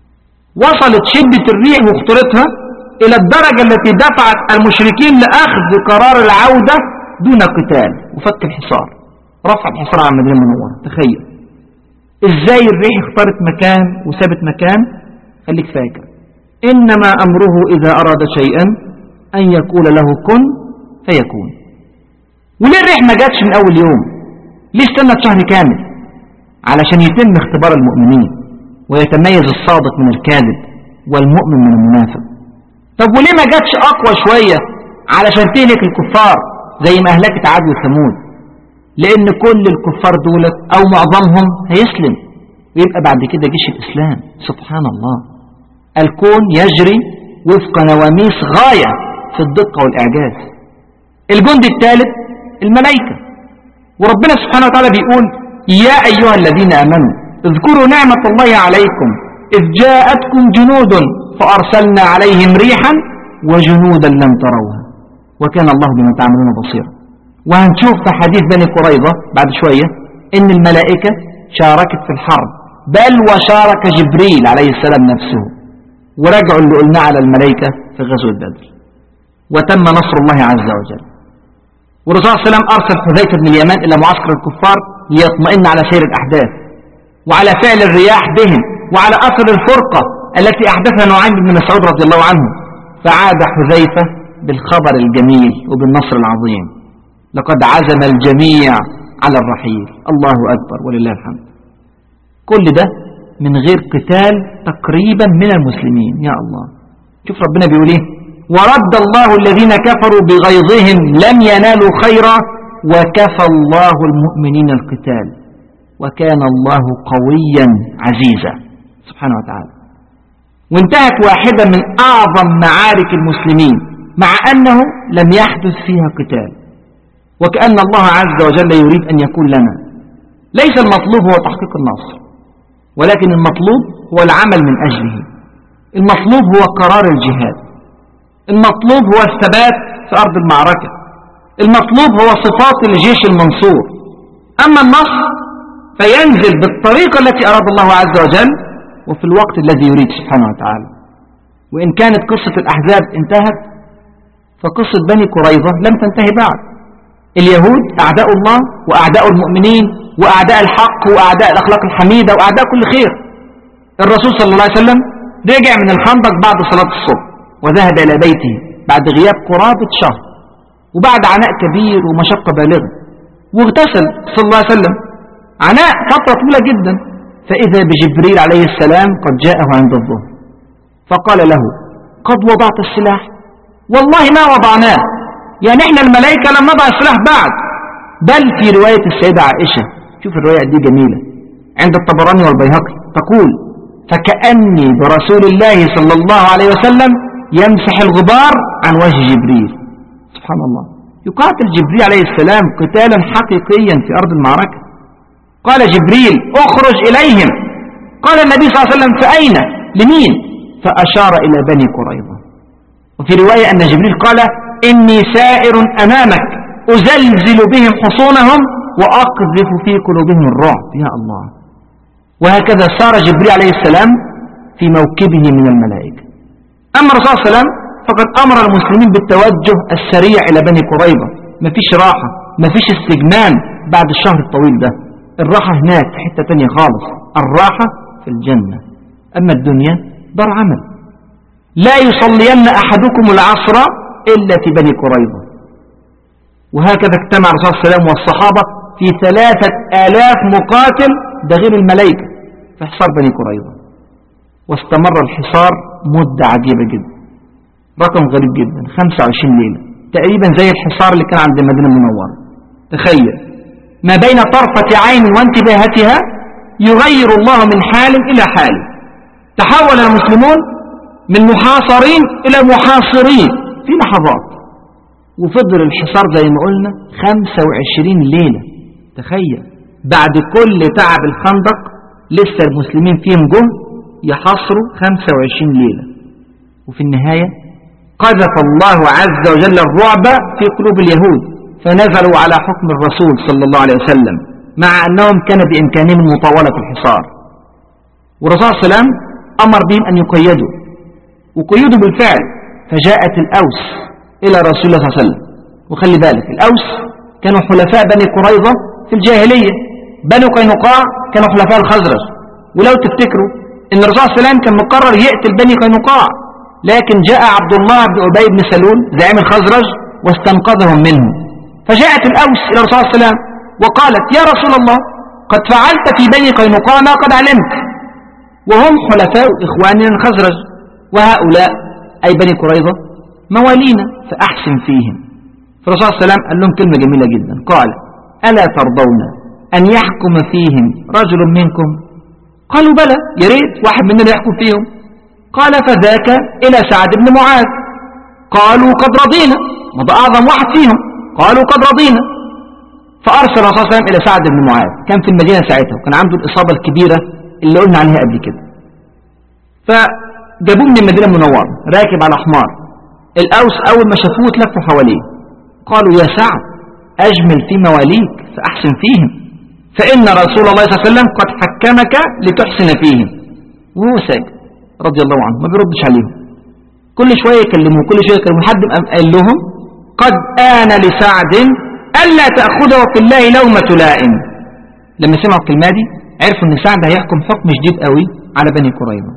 [SPEAKER 2] وصلت شدة الريح وخطرتها إلى الدرجة التي دفعت المشركين لأخذ قرار العودة دون قتال وفك الحصار رفع الحصار عن المدينة المنورة تخيل ازاي الريح اختارت مكان وسابت مكان خليك فاكر إنما أمره إذا أراد شيئا أن يقول له كن فيكون وليه الريح ما جاتش من أول يوم ليه استنى شهر كامل علشان يتم اختبار المؤمنين ويتميز الصادق من الكاذب والمؤمن من المنافق طب وليه ما جاتش أقوى شوية علشان تهلك الكفار زي ما أهلكت عاد وثمود لأن كل الكفار دولت أو معظمهم هيسلم ويبقى بعد كده جيش الإسلام سبحان الله الكون يجري وفق نواميس غاية في الدقة والإعجاز الجند الثالث الملائكة وربنا سبحانه وتعالى بيقول يا أيها الذين آمنوا اذكروا نعمة الله عليكم إذ جاءتكم جنود فأرسلنا عليهم ريحا وجنودا لم تروها وكان الله بما تعملون بصيرا وهنشوف في حديث بني قريظة بعد شوية إن الملائكة شاركت في الحرب بل وشارك جبريل عليه السلام نفسه ورجعوا اللي قلناه على الملائكة في غزوة بدر وتم نصر الله عز وجل والرسول صلى الله عليه وسلم أرسل حذيفة بن اليمان إلى معسكر الكفار ليطمئن على سير الأحداث وعلى فعل الرياح بهم وعلى أثر الفرقة التي أحدثها نعيم بن مسعود رضي الله عنه فعاد حذيفة بالخبر الجميل وبالنصر العظيم لقد عزم الجميع على الرحيل الله أكبر ولله الحمد كل ده من غير قتال تقريبا من المسلمين يا الله شوف ربنا بيقول ايه ورد الله الذين كفروا بغيظهم لم ينالوا خيرا وكفى الله المؤمنين القتال وكان الله قويا عزيزا سبحانه وتعالى وانتهت واحدة من أعظم معارك المسلمين مع أنه لم يحدث فيها قتال وكأن الله عز وجل يريد أن يكون لنا ليس المطلوب هو تحقيق النصر ولكن المطلوب هو العمل من أجله المطلوب هو قرار الجهاد المطلوب هو الثبات في أرض المعركة المطلوب هو صفات الجيش المنصور أما النصر فينزل بالطريقة التي أراد الله عز وجل وفي الوقت الذي يريد سبحانه وتعالى وإن كانت قصة الأحزاب انتهت فقصة بني قريظة لم تنتهي بعد اليهود أعداء الله وأعداء المؤمنين وأعداء الحق وأعداء الأخلاق الحميدة وأعداء كل خير الرسول صلى الله عليه وسلم رجع من الخندق بعد صلاة الصبح وذهب إلى بيته بعد غياب قرابة شهر وبعد عناء كبير ومشقة بالغة واغتسل صلى الله عليه وسلم عناء فترة طويلة جدا فإذا بجبريل عليه السلام قد جاءه عند الظهر فقال له قد وضعت السلاح والله ما وضعناه يعني احنا الملائكة لم نضع السلاح بعد بل في رواية السيدة عائشة شوف الرواية دي جميلة عند الطبراني والبيهقي تقول فكأني برسول الله صلى الله عليه وسلم يمسح الغبار عن وجه جبريل سبحان الله يقاتل جبريل عليه السلام قتالا حقيقيا في أرض المعركة قال جبريل اخرج إليهم قال النبي صلى الله عليه وسلم فأين لمين فأشار إلى بني قريظة وفي رواية أن جبريل قال إني سائر أمامك أزلزل بهم حصونهم وأقذف في قلوبهم الرعب يا الله وهكذا سار جبريل عليه السلام في موكبه من الملائكة أما الرسول صلى الله عليه وسلم فقد أمر المسلمين بالتوجه السريع إلى بني قريظة مفيش راحة مفيش استجمام بعد الشهر الطويل ده الراحة هناك في حتة تانية خالص الراحة في الجنة أما الدنيا دار عمل لا يصلين أحدكم العصر إلا في بني قريظة وهكذا اجتمع الرسول صلى الله عليه وسلم والصحابة في ثلاثة آلاف مقاتل ده غير الملائكة في حصار بني قريظة واستمر الحصار مدة عجيبة جدا رقم غريب جدا 25 ليلة تقريبا زي الحصار اللي كان عند المدينة المنورة تخيل ما بين طرفة عين وانتباهتها يغير الله من حال إلى حال تحول المسلمون من محاصرين إلى محاصرين في لحظات وفضل الحصار زي ما قلنا 25 ليلة تخيل بعد كل تعب الخندق لسه المسلمين فيهم جم يحاصروا 25 ليلة وفي النهاية قذف الله عز وجل الرعب في قلوب اليهود فنزلوا على حكم الرسول صلى الله عليه وسلم مع أنهم كان بإمكانهم مطاولة الحصار والرسول صلى الله عليه وسلم أمر بهم أن يقيدوا وقيدوا بالفعل فجاءت الأوس إلى رسول الله صلى الله عليه وسلم وخلي بالك الأوس كانوا حلفاء بني قريظة في الجاهلية بنو قينقاع كانوا حلفاء الخزرج ولو تفتكروا ان الرسول صلى الله عليه وسلم كان مقرر يقتل بني قينقاع لكن جاء عبد الله بن أبي بن سلول زعيم الخزرج واستنقذهم منه فجاءت الأوس إلى الرسول صلى الله عليه وسلم وقالت يا رسول الله قد فعلت في بني قينقاع ما قد علمت وهم حلفاء إخواننا الخزرج وهؤلاء أي بني قريظة موالينا فأحسن فيهم فالرسول صلى الله عليه وسلم قال لهم كلمة جميلة جدا قال ألا ترضون أن يحكم فيهم رجل منكم قالوا بلى يا ريت واحد مننا يحكم فيهم قال فذاك إلى سعد بن معاذ قالوا قد رضينا وده أعظم واحد فيهم قالوا قد رضينا فأرسل الرسول صلى الله عليه وسلم إلى سعد بن معاذ كان في المدينة ساعتها وكان عنده الإصابة الكبيرة اللي قلنا عليها قبل كده فجابوه من المدينة المنورة راكب على حمار الأوس أول ما شافوه تلفوا حواليه قالوا يا سعد أجمل في مواليك فأحسن فيهم فإن رسول الله صلى الله عليه وسلم قد حكمك لتحسن فيهم وهو ساكت رضي الله عنه ما بيردش عليهم كل شوية يكلموه كل شوية يكلموه حد قال لهم قد آن لسعد ألا تأخذه في الله لومة لائم لما سمعوا الكلمة دي عرفوا ان سعد هيحكم حكم شديد قوي على بني قريظة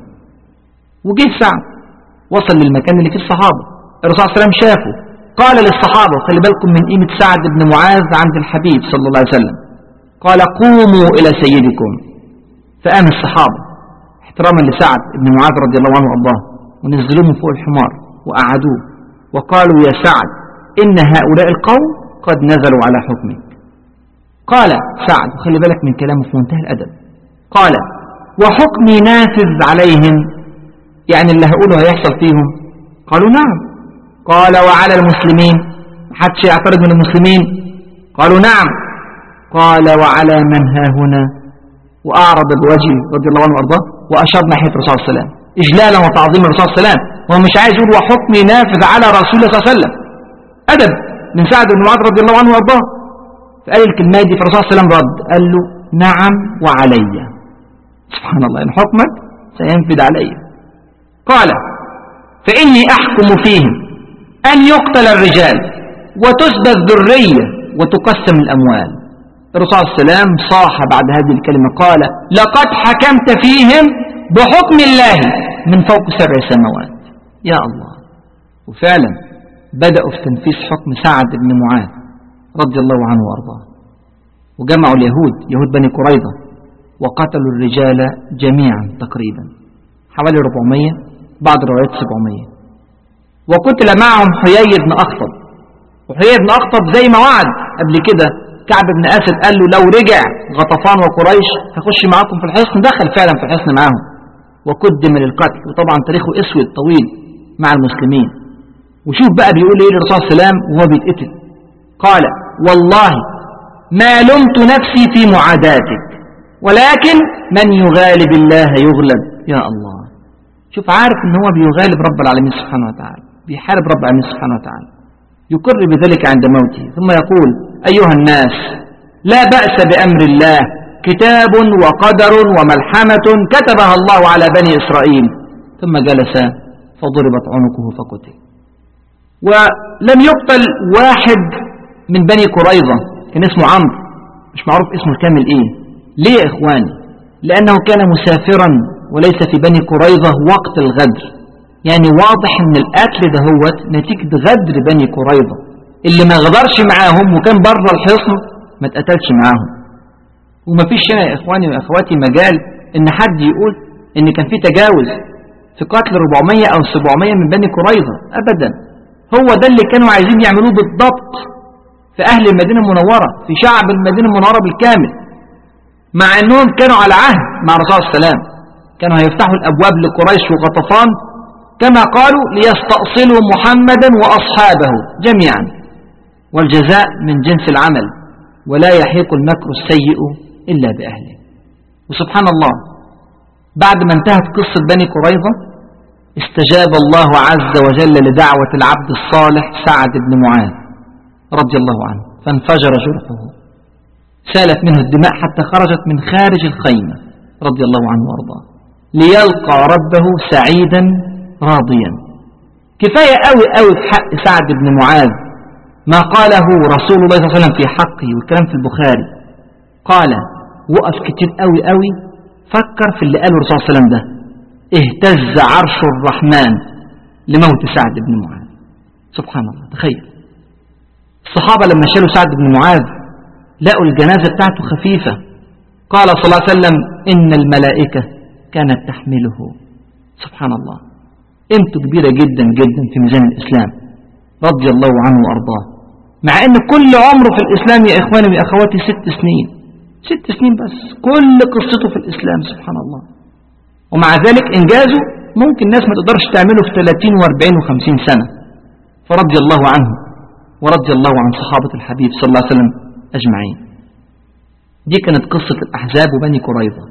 [SPEAKER 2] وجه سعد وصل للمكان اللي فيه الصحابة الرسول صلى الله عليه وسلم شافه قال للصحابة خلي بالكم من قيمة سعد بن معاذ عند الحبيب صلى الله عليه وسلم قال قوموا إلى سيدكم فقام الصحابة احتراما لسعد بن معاذ رضي الله عنه وارضاه ونزلوه من فوق الحمار وقعدوه وقالوا يا سعد إن هؤلاء القوم قد نزلوا على حكمك قال سعد وخلي بالك من كلامه في منتهى الأدب قال وحكمي نافذ عليهم يعني اللي هقوله هيحصل فيهم قالوا نعم قال وعلى المسلمين محدش يعترض من المسلمين قالوا نعم قال وعلى من ها هنا وأعرض الوجه رضي الله عنه وأرضاه وأشار ناحية الرسول صلى الله عليه وسلم إجلالا وتعظيما الرسول صلى الله عليه وسلم وهو مش عايز يقول وحكمي نافذ على رسول الله صلى الله عليه وسلم أدب من سعد بن معاذ رضي الله عنه وأرضاه فقال الكلمة دي فالرسول صلى الله عليه وسلم رد قال له نعم وعلي سبحان الله إن حكمك سينفذ علي قال فإني أحكم فيهم أن يقتل الرجال وتسبى الذرية وتقسم الأموال الرسول صلى الله عليه وسلم صاح بعد هذه الكلمة قال لقد حكمت فيهم بحكم الله من فوق سبع سماوات يا الله وفعلا بدأوا في تنفيذ حكم سعد بن معاذ رضي الله عنه وأرضاه وجمعوا اليهود يهود بني قريظة وقتلوا الرجال جميعا تقريبا حوالي 400 بعض الروايات 700 وقتل معهم حيي بن أخطب وحيي بن أخطب زي ما وعد قبل كده كعب بن أسد قال له لو رجع غطفان وقريش هخش معاكم في الحصن دخل فعلا في الحصن معاهم وقدم للقتل وطبعا تاريخه اسود طويل مع المسلمين وشوف بقى بيقول ايه للرسول صلى الله عليه وسلم وهو بيتقتل قال والله ما لمت نفسي في معاداتك ولكن من يغالب الله يغلب يا الله شوف عارف ان هو بيغالب رب العالمين سبحانه وتعالى بيحارب رب العالمين سبحانه وتعالى يقر بذلك عند موته ثم يقول أيها الناس لا بأس بأمر الله كتاب وقدر وملحمة كتبها الله على بني إسرائيل ثم جلس فضربت عنقه فقتل ولم يقتل واحد من بني قريظة كان اسمه عمرو مش معروف اسمه الكامل ايه ليه يا اخواني لانه كان مسافرا وليس في بني قريظة وقت الغدر يعني واضح ان القتل ده هو نتيجة غدر بني قريظة اللي ما غدرش معاهم وكان بره الحصن ما اتقتلش معاهم وما فيش هنا يا اخواني واخواتي مجال ان حد يقول ان كان في تجاوز في قتل 400 او 700 من بني قريظة ابدا هو ده اللي كانوا عايزين يعملوه بالضبط في أهل المدينة المنورة في شعب المدينة المنورة بالكامل مع أنهم كانوا على عهد مع رسول الله السلام كانوا هيفتحوا الأبواب لقريش وغطفان كما قالوا ليستأصلوا محمدا وأصحابه جميعا والجزاء من جنس العمل ولا يحيق المكر السيء إلا بأهله وسبحان الله بعد ما انتهت قصة بني قريظة استجاب الله عز وجل لدعوة العبد الصالح سعد بن معاذ رضي الله عنه فانفجر جرحه سالت منه الدماء حتى خرجت من خارج الخيمة رضي الله عنه وارضاه ليلقى ربه سعيدا راضيا كفاية قوي قوي في حق سعد بن معاذ ما قاله رسول الله صلى الله عليه وسلم في حقه والكلام في البخاري قال وقف كتير قوي قوي فكر في اللي قاله الرسول صلى الله عليه وسلم ده اهتز عرش الرحمن لموت سعد بن معاذ سبحان الله تخيل الصحابة لما شالوا سعد بن معاذ لقوا الجنازة بتاعته خفيفة قال صلى الله عليه وسلم إن الملائكة كانت تحمله سبحان الله قيمته كبيرة جدا جدا في ميزان الإسلام رضي الله عنه وأرضاه مع أن كل عمره في الإسلام يا إخواني وأخواتي ست سنين ست سنين بس كل قصته في الإسلام سبحان الله ومع ذلك إنجازه ممكن الناس ما تقدرش تعمله في 30 و40 و50 سنة فرضي الله عنه ورضي الله عن صحابة الحبيب صلى الله عليه وسلم أجمعين دي كانت قصة الأحزاب وبني قريظة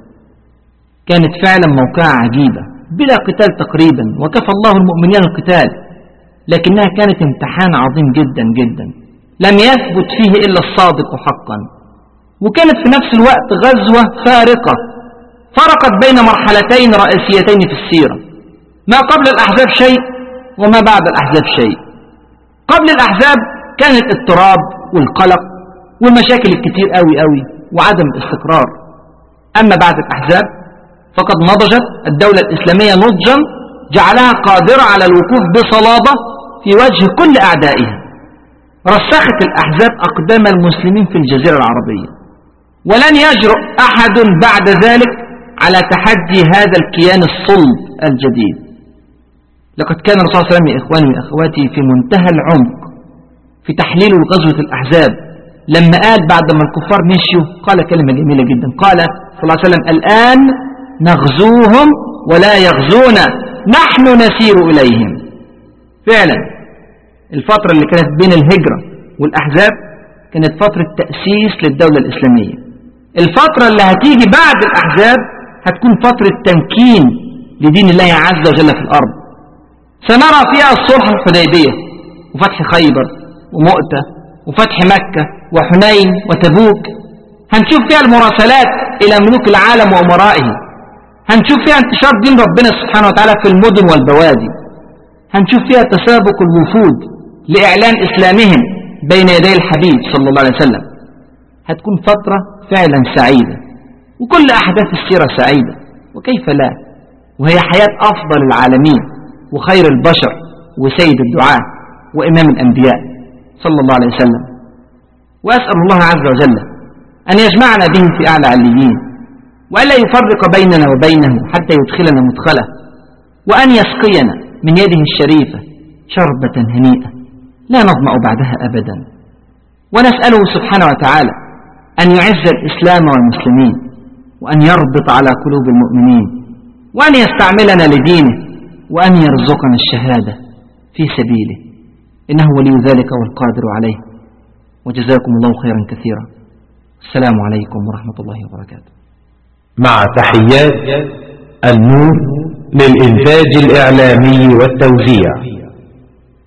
[SPEAKER 2] كانت فعلا موقعة عجيبة بلا قتال تقريبا وكفى الله المؤمنين القتال لكنها كانت امتحان عظيم جدا جدا لم يثبت فيه إلا الصادق حقا وكانت في نفس الوقت غزوة فارقة فرقت بين مرحلتين رئيسيتين في السيرة ما قبل الأحزاب شيء وما بعد الأحزاب شيء قبل الأحزاب كان الاضطراب والقلق والمشاكل الكتير قوي قوي وعدم الاستقرار أما بعد الأحزاب فقد نضجت الدولة الإسلامية نضجا جعلها قادرة على الوقوف بصلابة في وجه كل أعدائها رسخت الأحزاب أقدام المسلمين في الجزيرة العربية ولن يجرؤ أحد بعد ذلك على تحدي هذا الكيان الصلب الجديد لقد كان الرسول صلى الله عليه وسلم يا إخواني وأخواتي في منتهى العمق في تحليل غزوة الأحزاب لما قال بعد ما الكفار مشيوا قال كلمة جميلة جدا قال صلى الله عليه وسلم الآن نغزوهم ولا يغزون نحن نسير إليهم فعلا الفترة اللي كانت بين الهجرة والأحزاب كانت فترة تأسيس للدولة الإسلامية الفترة اللي هتيجي بعد الأحزاب هتكون فترة تمكين لدين الله عز وجل في الأرض سنرى فيها الصلح الحديبية وفتح خيبر ومؤتة وفتح مكة وحنين وتبوك هنشوف فيها المراسلات إلى ملوك العالم وأمرائه هنشوف فيها انتشار دين ربنا سبحانه وتعالى في المدن والبوادي هنشوف فيها تسابق الوفود لإعلان إسلامهم بين يدي الحبيب صلى الله عليه وسلم هتكون فترة فعلا سعيدة وكل أحداث السيرة سعيدة وكيف لا وهي حياة أفضل العالمين وخير البشر وسيد الدعاء وإمام الأنبياء صلى الله عليه وسلم وأسأل الله عز وجل أن يجمعنا به في أعلى عليين وألا يفرق بيننا وبينه حتى يدخلنا مدخله وأن يسقينا من يده الشريفة شربة هنيئة لا نظمأ بعدها أبدا ونسأله سبحانه وتعالى أن يعز الإسلام والمسلمين وأن يربط على قلوب المؤمنين وأن يستعملنا لدينه وأن يرزقنا الشهادة في سبيله إنه ولي ذلك والقادر عليه وجزاكم الله خيرا كثيرا السلام عليكم ورحمة الله وبركاته
[SPEAKER 1] مع تحيات النور للإنتاج الإعلامي والتوزيع